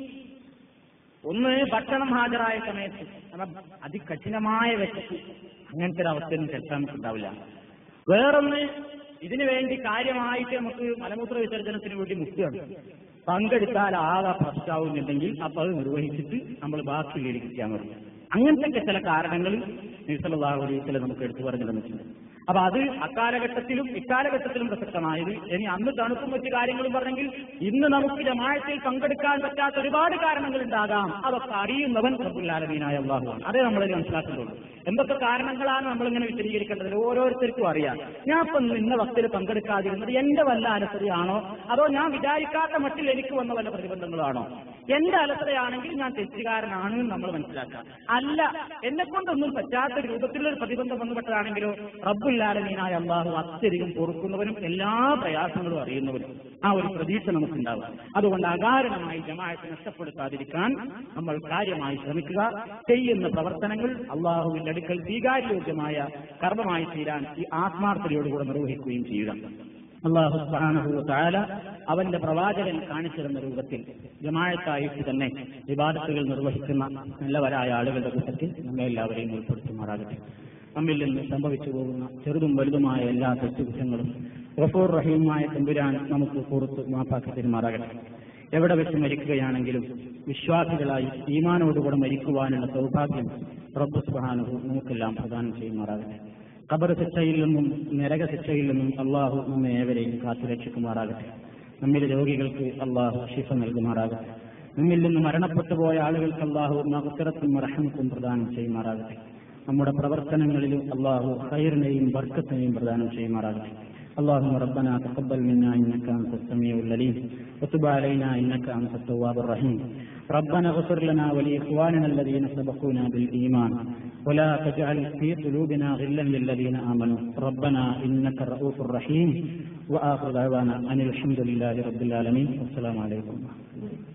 ഒന്ന് ഭക്ഷണം ഹാജരായ സമയത്ത് കാരണം അതികഠിനമായ വിശപ്പ് അങ്ങനത്തെ ഒരു അവസ്ഥയൊന്നും ചിലപ്പോൾ നമുക്ക് ഉണ്ടാവില്ല വേറൊന്ന് ഇതിനു വേണ്ടി കാര്യമായിട്ട് നമുക്ക് മലമൂത്ര വിസർജനത്തിന് വേണ്ടി മുക്കുകയാണ് പങ്കെടുത്താൽ ആകെ പ്രശ്നമാവുന്നുണ്ടെങ്കിൽ അപ്പൊ അത് നിർവഹിച്ചിട്ട് നമ്മൾ ബാക്കിയിലേക്ക് ചെയ്യാൻ പറ്റും അങ്ങനത്തെ ചില കാരണങ്ങൾ നിസലാഹു അലൈഹിസ്ല നമുക്ക് എടുത്തു പറഞ്ഞു തന്നിട്ടുണ്ട് അപ്പൊ അത് അക്കാലഘട്ടത്തിലും ഇക്കാലഘട്ടത്തിലും പ്രസക്തമായത് ഇനി അന്ന് തണുപ്പും മറ്റു കാര്യങ്ങളും പറഞ്ഞെങ്കിൽ ഇന്ന് നമുക്ക് ജമാഴത്തിൽ പങ്കെടുക്കാൻ പറ്റാത്ത ഒരുപാട് കാരണങ്ങൾ ഉണ്ടാകാം അതൊക്കെ അറിയുന്നവൻ റബ്ബുല്ലാലമീനായ അള്ളാഹുവാണ് അതേ നമ്മളത് മനസ്സിലാക്കുന്നുള്ളൂ എന്തൊക്കെ കാരണങ്ങളാണ് നമ്മളിങ്ങനെ വിശദീകരിക്കേണ്ടത് ഓരോരുത്തർക്കും അറിയാം ഞാൻ ഇപ്പൊ ഇന്ന വക്തിൽ പങ്കെടുക്കാതിരുന്നത് എന്റെ വല്ല അലസതയാണോ അതോ ഞാൻ വിചാരിക്കാത്ത മട്ടിൽ എനിക്ക് വന്ന വല്ല പ്രതിബന്ധങ്ങളാണോ എന്റെ അലസതയാണെങ്കിൽ ഞാൻ തെറ്റുകാരനാണ് എന്ന് നമ്മൾ മനസ്സിലാക്കാം അല്ല എന്നെ കൊണ്ടൊന്നും പറ്റാത്ത രൂപത്തിലുള്ള ഒരു പ്രതിബന്ധം വന്നുപെട്ടതാണെങ്കിലോ റബ്ബുല്ലാലമീനായ അള്ളാഹു അത്യധികം പൊറുക്കുന്നവനും എല്ലാ പ്രയാസങ്ങളും അറിയുന്നവനും ആ ഒരു പ്രതീക്ഷ നമുക്കുണ്ടാവുക അതുകൊണ്ട് അകാരണമായി ജമാഅത്ത് നഷ്ടപ്പെടുത്താതിരിക്കാൻ നമ്മൾ കാര്യമായി ശ്രമിക്കുക ചെയ്യുന്ന പ്രവർത്തനങ്ങൾ അള്ളാഹുവിന്റെ അടുക്കൽ സ്വീകാര്യോഗ്യമായ കർമ്മമായി തീരാൻ ഈ ആത്മാർത്ഥതയോടുകൂടെ നിർവഹിക്കുകയും ചെയ്യുക അള്ളാഹു സുബ്ഹാനഹു വതആല അവന്റെ പ്രവാചകൻ കാണിച്ചിരുന്ന രൂപത്തിൽ ജമാഅത്തായിട്ട് തന്നെ വിവാദത്തുകൾ നിർവഹിക്കുന്ന നല്ലവരായ ആളുകളുടെ കൂട്ടത്തിൽ നമ്മെ എല്ലാവരെയും ഉൾപ്പെടുത്തുമാറാകട്ടെ നമ്മിൽ നിന്ന് സംഭവിച്ചു പോകുന്ന ചെറുതും വലുതുമായ എല്ലാ തെറ്റുകുറ്റങ്ങളും ഗഫൂർ റഹീമായ തമ്പുരാൻ നമുക്ക് പുറത്ത് മാപ്പാക്കി പെരുമാറാകട്ടെ എവിടെ വെച്ച് മരിക്കുകയാണെങ്കിലും വിശ്വാസികളായി ഈമാനോടുകൂടെ മരിക്കുവാനുള്ള സൗഭാഗ്യം റബ്ബ് സുബ്ഹാനഹു നമുക്കെല്ലാം പ്രദാനം ചെയ്യുമാറാകട്ടെ ഖബർ ശിക്ഷയിൽ നിന്നും നരക ശിക്ഷയിൽ നിന്നും അള്ളാഹു നമ്മെ ഏവരെയും കാത്തുരക്ഷിക്കുമാറാകട്ടെ നമ്മിലെ രോഗികൾക്ക് അള്ളാഹു ശിഫ നൽകുമാറാകട്ടെ നമ്മിൽ നിന്ന് മരണപ്പെട്ടു പോയ ആളുകൾക്ക് അള്ളാഹു മകത്തിറത്തും റഹമത്തും പ്രദാനം ചെയ്യുമാറാകട്ടെ നമ്മുടെ പ്രവർത്തനങ്ങളിലും അള്ളാഹു ഖൈറിനെയും ബർക്കത്തിനെയും പ്രദാനം ചെയ്യുമാറാകട്ടെ اللهم ربنا تقبل منا انك انت السميع العليم وتب علينا انك انت التواب الرحيم ربنا اغفر لنا ولاخواننا الذين سبقونا بالايمان ولا تجعل في قلوبنا غلا للذين امنوا ربنا انك الرؤوف الرحيم واخر دعوانا ان الحمد لله رب العالمين والسلام عليكم